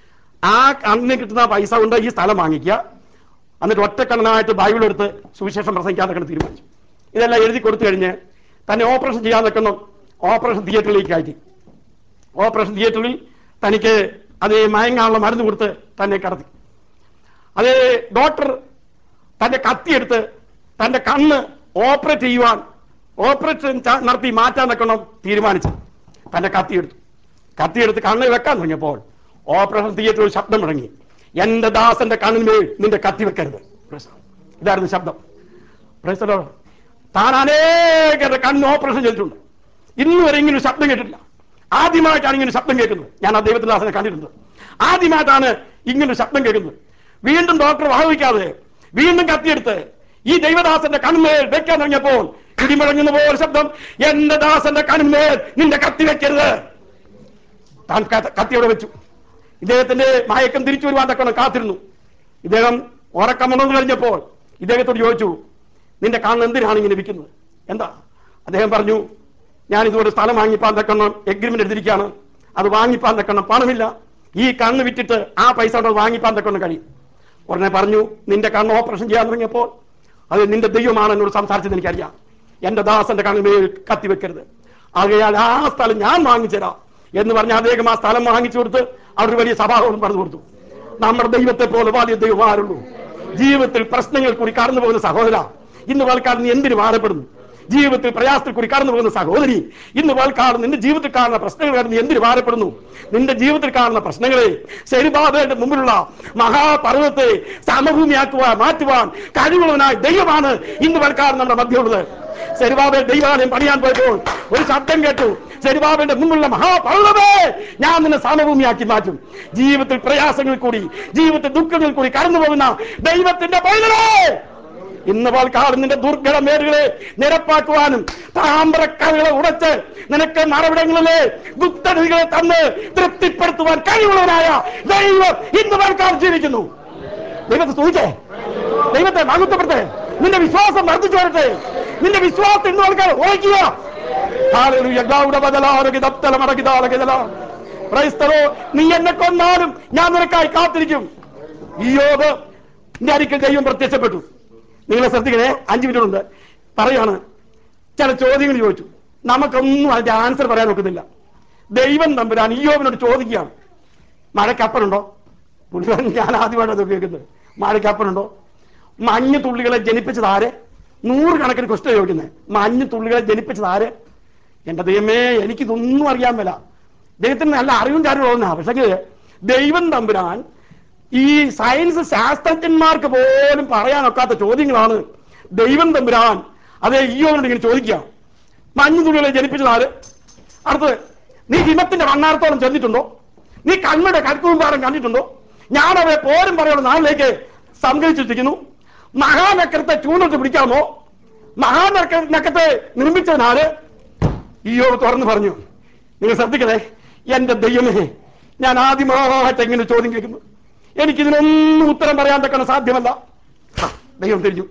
S1: ആ കണ്ണിന് കിട്ടുന്ന പൈസ കൊണ്ട് ഈ സ്ഥലം വാങ്ങിക്കുക എന്നിട്ട് ഒറ്റ കണ്ണനായിട്ട് ബൈബിൾ എടുത്ത് സുവിശേഷം പ്രസംഗിക്കാൻ തക്കണം തീരുമാനിച്ചു ഇതെല്ലാം എഴുതി കൊടുത്തു കഴിഞ്ഞ് തന്നെ ഓപ്പറേഷൻ ചെയ്യാൻ നിൽക്കണം ഓപ്പറേഷൻ തിയേറ്ററിലേക്ക് കയറ്റി ഓപ്പറേഷൻ തിയേറ്ററിൽ തനിക്ക് അത് മയങ്ങാനുള്ള മരുന്ന് കൊടുത്ത് തന്നെ കടത്തി അത് ഡോക്ടർ തന്റെ കത്തിയെടുത്ത് തന്റെ കണ്ണ് ഓപ്പറേറ്റ് ചെയ്യുവാൻ ഓപ്പറേഷൻ ച- നടത്തി മാറ്റാൻ വെക്കണം തീരുമാനിച്ചു തന്റെ കത്തിയെടുത്തു കത്തിയെടുത്ത് കണ്ണിൽ വെക്കാൻ തുടങ്ങിയപ്പോൾ ഓപ്പറേഷൻ തിയേറ്ററിൽ ശബ്ദം മുടങ്ങി എന്റെ ദാസന്റെ കണ്ണിന്മേൽ നിന്റെ കത്തി വെക്കരുത് ഇതായിരുന്നു ശബ്ദം Praise the Lord. താൻ അനേകരുടെ കണ്ണ് ഓപ്പറേഷൻ ചെയ്തിട്ടുണ്ട് ഇന്ന് വരെ ഇങ്ങനെ ഒരു ശബ്ദം കേട്ടിട്ടില്ല ആദ്യമായിട്ടാണ് ഇങ്ങനെ ഒരു ശബ്ദം കേൾക്കുന്നത് ഞാൻ ആ ദൈവത്തിന്റെ ദാസനെ കണ്ടിട്ടുണ്ട് ആദ്യമായിട്ടാണ് ഇങ്ങനെ ഒരു ശബ്ദം കേൾക്കുന്നത് വീണ്ടും ഡോക്ടർ വഹവിക്കാതെ വീണ്ടും കത്തിയെടുത്ത് ഈ ദൈവദാസന്റെ കണ്ണിന്മേൽ വെക്കാൻ തുടങ്ങിയപ്പോൾ ഇടിമുഴങ്ങുന്ന പോലെ ശബ്ദം എന്റെ ദാസന്റെ കണ്ണിന്മേൽ നിന്റെ കത്തി വെക്കരുത് താൻ ക- കത്തി അവിടെ വെച്ചു ഇദ്ദേഹത്തിന്റെ മയക്കം തിരിച്ചു വരുവാൻ തക്കണം കാത്തിരുന്നു ഇദ്ദേഹം ഉറക്കമുണർന്നു കഴിഞ്ഞപ്പോൾ ഇദ്ദേഹത്തോട് ചോദിച്ചു നിന്റെ കണ്ണ് എന്തിനാണ് ഇങ്ങനെ വിൽക്കുന്നത് എന്താ അദ്ദേഹം പറഞ്ഞു ഞാൻ ഇതുപോലെ സ്ഥലം വാങ്ങിപ്പാൻ തക്കണം എഗ്രിമെന്റ് എടുത്തിരിക്കുകയാണ് അത് വാങ്ങിപ്പാൻ തക്കണം പണമില്ല ഈ കണ്ണ് വിറ്റിട്ട് ആ പൈസ കൊണ്ട് അത് വാങ്ങിപ്പാൻ തക്കണം കഴിയും ഉടനെ പറഞ്ഞു നിന്റെ കണ്ണ് ഓപ്പറേഷൻ ചെയ്യാൻ തുടങ്ങിയപ്പോൾ അത് നിന്റെ ദൈവമാണ് എന്നോട് സംസാരിച്ചത് എനിക്കറിയാം എന്റെ ദാസന്റെ കണ്ണിന്മേൽ കത്തി വെക്കരുത് ആകയാൽ ആ സ്ഥലം ഞാൻ വാങ്ങിച്ചു തരാം എന്ന് പറഞ്ഞ് അദ്ദേഹം ആ സ്ഥലം വാങ്ങിച്ചു കൊടുത്ത് അവിടെ ഒരു വലിയ സഭാഹോളം പറഞ്ഞു കൊടുത്തു നമ്മുടെ ദൈവത്തെ പോലെ വലിയ ദൈവം ആരുള്ളൂ ജീവിതത്തിൽ പ്രശ്നങ്ങൾ കൂടി കടന്നു പോകുന്ന സഹോദര ഇന്ന് പാൽക്കാലം നീ എന്തിനു ഭാരപ്പെടുന്നു ജീവിതത്തിൽ പ്രയാസത്തിൽ കൂടി കടന്നു പോകുന്ന സഹോദരി ഇന്ന് പാൽക്കാലം നിന്റെ ജീവിതത്തിൽ കാണുന്ന പ്രശ്നങ്ങൾ കാരണം നീ എന്തിനു ഭാരപ്പെടുന്നു നിന്റെ ജീവിതത്തിൽ കാണുന്ന പ്രശ്നങ്ങളെ ശരിബാധയുടെ മുമ്പിലുള്ള മഹാപർവ്വത്തെ സമഭൂമിയാക്കുവാൻ മാറ്റുവാൻ കഴിവുള്ളവനായ ദൈവമാണ് ഇന്ന് പാൽക്കാലം നമ്മുടെ മധ്യമുള്ളത് ശരിബാബെ ദൈവാലയം പണിയാൻ പോയപ്പോൾ ഒരു ശബ്ദം കേട്ടു ശരിബാബന്റെ മുമ്പുള്ള മഹാപർവ്വതമേ ഞാൻ നിന്നെ സമഭൂമിയാക്കി മാറ്റും ജീവിതത്തിൽ പ്രയാസങ്ങളിൽ കൂടി ജീവിതത്തിൽ ദുഃഖങ്ങളിൽ കൂടി കടന്നു പോകുന്ന ദൈവത്തിന്റെ പൈതലേ ഇന്ന് പാൽക്കാട് നിന്റെ ദുർഘട മേടുകളെ നിരപ്പാക്കുവാനും താമ്രക്കഥകളെ ഉടച്ച് നിനക്ക് മറവിടങ്ങളിലെ ഗുപ്തനിധികളെ തന്ന് തൃപ്തിപ്പെടുത്തുവാൻ കഴിവുള്ളവനായ ദൈവം ഇന്ന് പാൽക്കാട് ജീവിക്കുന്നു ദൈവത്തെ സൂചിച്ചേ ദൈവത്തെ മഹത്വപ്പെടുത്തേ നിന്റെ വിശ്വാസം വർദ്ധിച്ചു വരട്ടെ നിന്റെ വിശ്വാസം ഇന്ന് ആൾക്കാർ ഉറയ്ക്കുക ഹല്ലേലൂയ. ഗൗഡബദലാരകി ദപ്തലമടകിതാലകിതലാ. Praise the Lord. നീ എന്നെ കൊന്നാലും ഞാൻ നിനക്കായി കാത്തിരിക്കും ഈയോബ് എന്റെ അരിക്കൽ ദൈവം പ്രത്യക്ഷപ്പെട്ടു നിങ്ങളെ ശ്രദ്ധിക്കണേ അഞ്ചു മിനിറ്റ് ഉണ്ട് പറയാണ് ചില ചോദ്യങ്ങൾ ചോദിച്ചു നമുക്കൊന്നും അതിന്റെ ആൻസർ പറയാൻ ഒക്കുന്നില്ല ദൈവം തമ്പുരാൻ ഈയോബിനോട് ചോദിക്കുകയാണ് മഴക്കപ്പനുണ്ടോ പുള്ളിക്കാരൻ ഞാൻ ആദ്യമായിട്ടാണ് ഇത് കേൾക്കുന്നത് മഴക്കപ്പനുണ്ടോ മഞ്ഞ് തുള്ളികളെ ജനിപ്പിച്ചത് ആര് നൂറുകണക്കിന് ക്വസ്റ്റ്യൻ ചോദിക്കുന്നത് മഞ്ഞ് തുള്ളികളെ ജനിപ്പിച്ചത് ആര് എന്റെ ദൈവമേ എനിക്കിതൊന്നും അറിയാൻ മേല ദൈവത്തിന് നല്ല അറിവും കാര്യവും ഉള്ളതാ പക്ഷേ ദൈവം തമ്പുരാൻ ഈ സയൻസ് ശാസ്ത്രജ്ഞന്മാർക്ക് പോലും പറയാനൊക്കാത്ത ചോദ്യങ്ങളാണ് ദൈവം തമ്പുരാൻ അതേ ഈയോനോട് ഇങ്ങനെ ചോദിക്കുക മഞ്ഞു തുള്ളികളെ ജനിപ്പിച്ചത് ആര് അടുത്തത് നീ ഹിമത്തിന്റെ വണ്ണാരത്തോളം ചെന്നിട്ടുണ്ടോ നീ കണ്ണുടെ കൽക്കുമ്പാരം കണ്ടിട്ടുണ്ടോ ഞാനവരെ പോരും പറയുന്ന നാളിലേക്ക് സംഗ്രഹിച്ചിരിക്കുന്നു മഹാനക്കരത്തെ ചൂണ്ടിട്ട് പിടിക്കാമോ മഹാനക്ക നക്കത്തെ നിർമ്മിച്ചതിനാല് ഈയോ തുറന്നു പറഞ്ഞു നിങ്ങൾ ശ്രദ്ധിക്കണേ എന്റെ ദൈവമേ ഞാൻ ആദ്യമായിട്ട് എങ്ങനെ ചോദ്യം കേൾക്കുന്നു എനിക്കിതിനൊന്നും ഉത്തരം പറയാൻ തക്കണ സാധ്യമല്ല ഹ, ദൈവം തിരിഞ്ഞു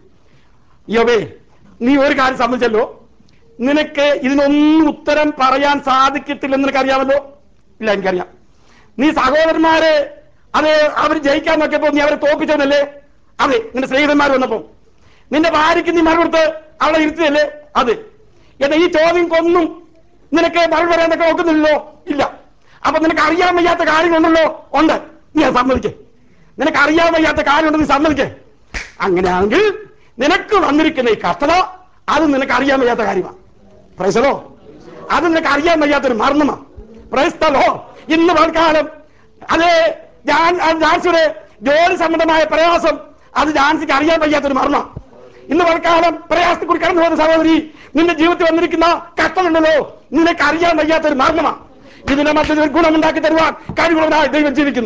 S1: യോബേ നീ ഒരു കാര്യം സംബന്ധിച്ചല്ലോ നിനക്ക് ഇതിനൊന്നും ഉത്തരം പറയാൻ സാധിക്കത്തില്ലെന്ന് നിനക്കറിയാമല്ലോ ഇല്ല എനിക്കറിയാം നീ സഹോദരന്മാരെ അത് അവർ ജയിക്കാൻ നോക്കിയപ്പോ നീ അവരെ തോപ്പിച്ചവനല്ലേ അതെ നിന്റെ സ്നേഹിതന്മാർ വന്നപ്പോ നിന്റെ ഭാര്യയ്ക്ക് നീ മറുപടി കൊടുത്ത് അവളെ ഇരുത്തിയല്ലേ അതെ എന്നാ ഈ ചോദ്യം കൊന്നും നിനക്ക് മറുപടി പറയാനൊക്കെ നോക്കുന്നില്ലല്ലോ ഇല്ല അപ്പൊ നിനക്ക് അറിയാൻ വയ്യാത്ത കാര്യങ്ങളുണ്ടല്ലോ ഉണ്ട് നീ അത് സമ്മതിക്കേ നിനക്ക് അറിയാൻ വയ്യാത്ത കാര്യമുണ്ട് നീ സമ്മതിക്കേ അങ്ങനെയാണെങ്കിൽ നിനക്ക് വന്നിരിക്കുന്ന ഈ കഷ്ടത അത് നിനക്ക് അറിയാൻ വയ്യാത്ത കാര്യമാണ് പ്രൈസലോ അത് നിനക്ക് അറിയാൻ വയ്യാത്തൊരു മർമ്മമാണ് പ്രൈസ്തലോ ഇന്ന് തൽക്കാലം അത് ജാൻ ജാൻസിയുടെ ജോലി സംബന്ധമായ പ്രയാസം അത് ജാൻസിക്ക് അറിയാൻ വയ്യാത്തൊരു മർമ്മം ഇന്ന് തൽക്കാലം പ്രയാസത്തിൽ കൂടി കടന്നു പോകുന്ന സഹോദരി നിന്റെ ജീവിതത്തിൽ വന്നിരിക്കുന്ന കഷ്ടമുണ്ടല്ലോ നിനക്ക് അറിയാൻ വയ്യാത്തൊരു മർമ്മമാണ് ഇതിനെ മറ്റൊരു ഗുണമുണ്ടാക്കി തരുവാൻ കഴിവുള്ളവനായി ദൈവം ജീവിക്കുന്നു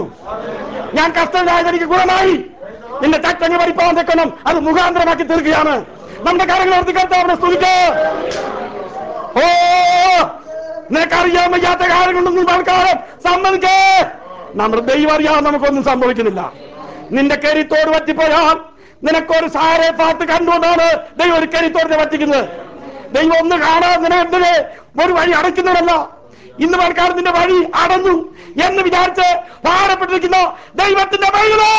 S1: ഞാൻ കഷ്ടമില്ലാതെ എനിക്ക് ഗുണമായി നിന്റെ ചട്ടങ്ങൾ പരിപ്പാൻ തെക്കണം അത് മുഖാന്തരമാക്കി തീർക്കുകയാണ് നമ്മുടെ കാര്യങ്ങൾ ഓർത്തിക്കർത്താവ് അവിടെ സ്തുതിക്കേ ഓ നിനക്കറിയാൻ വയ്യാത്ത കാര്യങ്ങളൊന്നും തൽക്കാലം സമ്മതിക്കേ നമ്മുടെ ദൈവം അറിയാതെ നമുക്കൊന്നും സംഭവിക്കുന്നില്ല നിന്റെ കരിത്തോട് പറ്റിപ്പോയാൽ നിനക്കൊരു സാരെ പാട്ട് കണ്ടുകൊണ്ടാണ് ദൈവം ഒരു കരിത്തോടിനെ പറ്റിക്കുന്നത് ദൈവം ഒന്ന് കാണാൻ നിനക്ക് ഒരു വഴി അടയ്ക്കുന്നവരല്ല ഇന്ന് തൽക്കാലം നിന്റെ വഴി അടഞ്ഞു എന്ന് വിചാരിച്ച് ഭാരപ്പെട്ടിരിക്കുന്ന ദൈവത്തിന്റെ വഴികളേ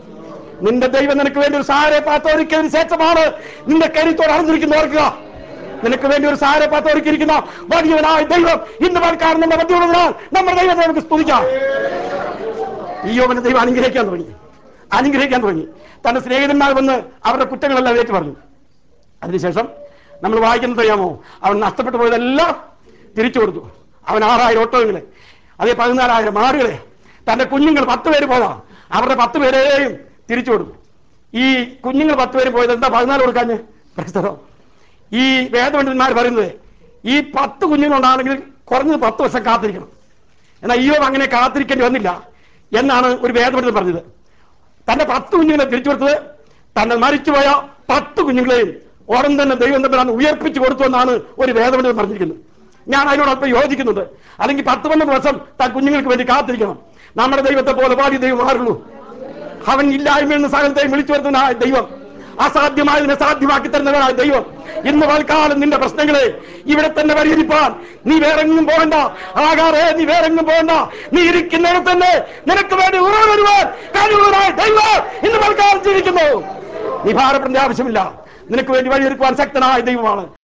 S1: നിന്റെ ദൈവം നിനക്ക് വേണ്ടി ഒരു സാരെ പാത്ത് ഒരുക്കിയതിന് ശേഷമാണ് നിന്റെ കരിത്തോട് അറിഞ്ഞിരിക്കുന്ന ഓർക്കുക നിനക്ക് വേണ്ടി ഒരു സാരപാത്രം ഒരുക്കിയിരിക്കുന്ന വലിയവനായ ദൈവം ഇന്ന് പൽക്കാലം നമ്മുടെ മധ്യമുള്ളതിനാൽ നമ്മുടെ ദൈവത്തെ നമുക്ക് സ്തുതിക്കാം ഈ യോവനെ ദൈവം അനുഗ്രഹിക്കാൻ തുടങ്ങി അനുഗ്രഹിക്കാൻ തുടങ്ങി തന്റെ സ്നേഹിതന്മാർ വന്ന് അവരുടെ കുറ്റങ്ങളെല്ലാം ഏറ്റു പറഞ്ഞു അതിനുശേഷം നമ്മൾ വായിക്കുന്നത് അറിയാമോ അവൻ നഷ്ടപ്പെട്ടു പോയതെല്ലാം തിരിച്ചു കൊടുത്തു അവൻ ആറായിരം ഓട്ടോകളെ അതേ പതിനാലായിരം മാടുകളെ തന്റെ കുഞ്ഞുങ്ങൾ പത്ത് പേര് പോയതാ അവരുടെ പത്ത് പേരെയും തിരിച്ചു കൊടുത്തു ഈ കുഞ്ഞുങ്ങൾ പത്ത് പേര് പോയത് എന്താ പതിനാല് കൊടുക്കാഞ്ഞ് പ്രശ്നം ഈ വേദപണ്ഡിതന്മാർ പറയുന്നത് ഈ പത്ത് കുഞ്ഞുങ്ങളുണ്ടാണെങ്കിൽ കുറഞ്ഞത് പത്ത് വർഷം കാത്തിരിക്കണം എന്നാൽ അയ്യോ അങ്ങനെ കാത്തിരിക്കേണ്ടി വന്നില്ല എന്നാണ് ഒരു വേദപണ്ഡിതൻ പറഞ്ഞത് തന്റെ പത്ത് കുഞ്ഞുങ്ങളെ തിരിച്ചു കൊടുത്തത് തന്നെ മരിച്ചുപോയ പത്ത് കുഞ്ഞുങ്ങളെയും ഉടൻ തന്നെ ദൈവം തമ്മിലാണ് ഉയർപ്പിച്ചു കൊടുത്തു എന്നാണ് ഒരു വേദപണ്ഡിതൻ പറഞ്ഞിരിക്കുന്നത് ഞാൻ അതിനോട് അല്പം യോജിക്കുന്നുണ്ട് അല്ലെങ്കിൽ പത്ത് പന്ത്രണ്ട് വർഷം താൻ കുഞ്ഞുങ്ങൾക്ക് വേണ്ടി കാത്തിരിക്കണം നമ്മുടെ ദൈവത്തെ പോലെ പാടി ദൈവം മാറുള്ളൂ അവൻ ഇല്ലായ്മയിൽ നിന്ന് സകലത്തെയും വിളിച്ചു വരുന്ന ദൈവം അസാധ്യമായതിനെ സാധ്യമാക്കി തരുന്നവനായ ദൈവം ഇന്ന് പൽക്കാലം നിന്റെ പ്രശ്നങ്ങളെ ഇവിടെ തന്നെ പരിഹരിപ്പാൻ നീ വേറെങ്ങും പോകണ്ട ആകാറേ നീ വേറെങ്ങും പോകണ്ട നീ ഇരിക്കുന്നിടത്ത് തന്നെ നിനക്ക് വേണ്ടി ഉറവ് വരുവാൻ കഴിവുള്ളതായ ദൈവം ഇന്ന് പൽക്കാലം ജീവിക്കുന്നു നീ ഭാരപ്പെടേണ്ട ആവശ്യമില്ല നിനക്ക് വേണ്ടി വഴിയൊരുക്കുവാൻ ശക്തനായ ദൈവമാണ്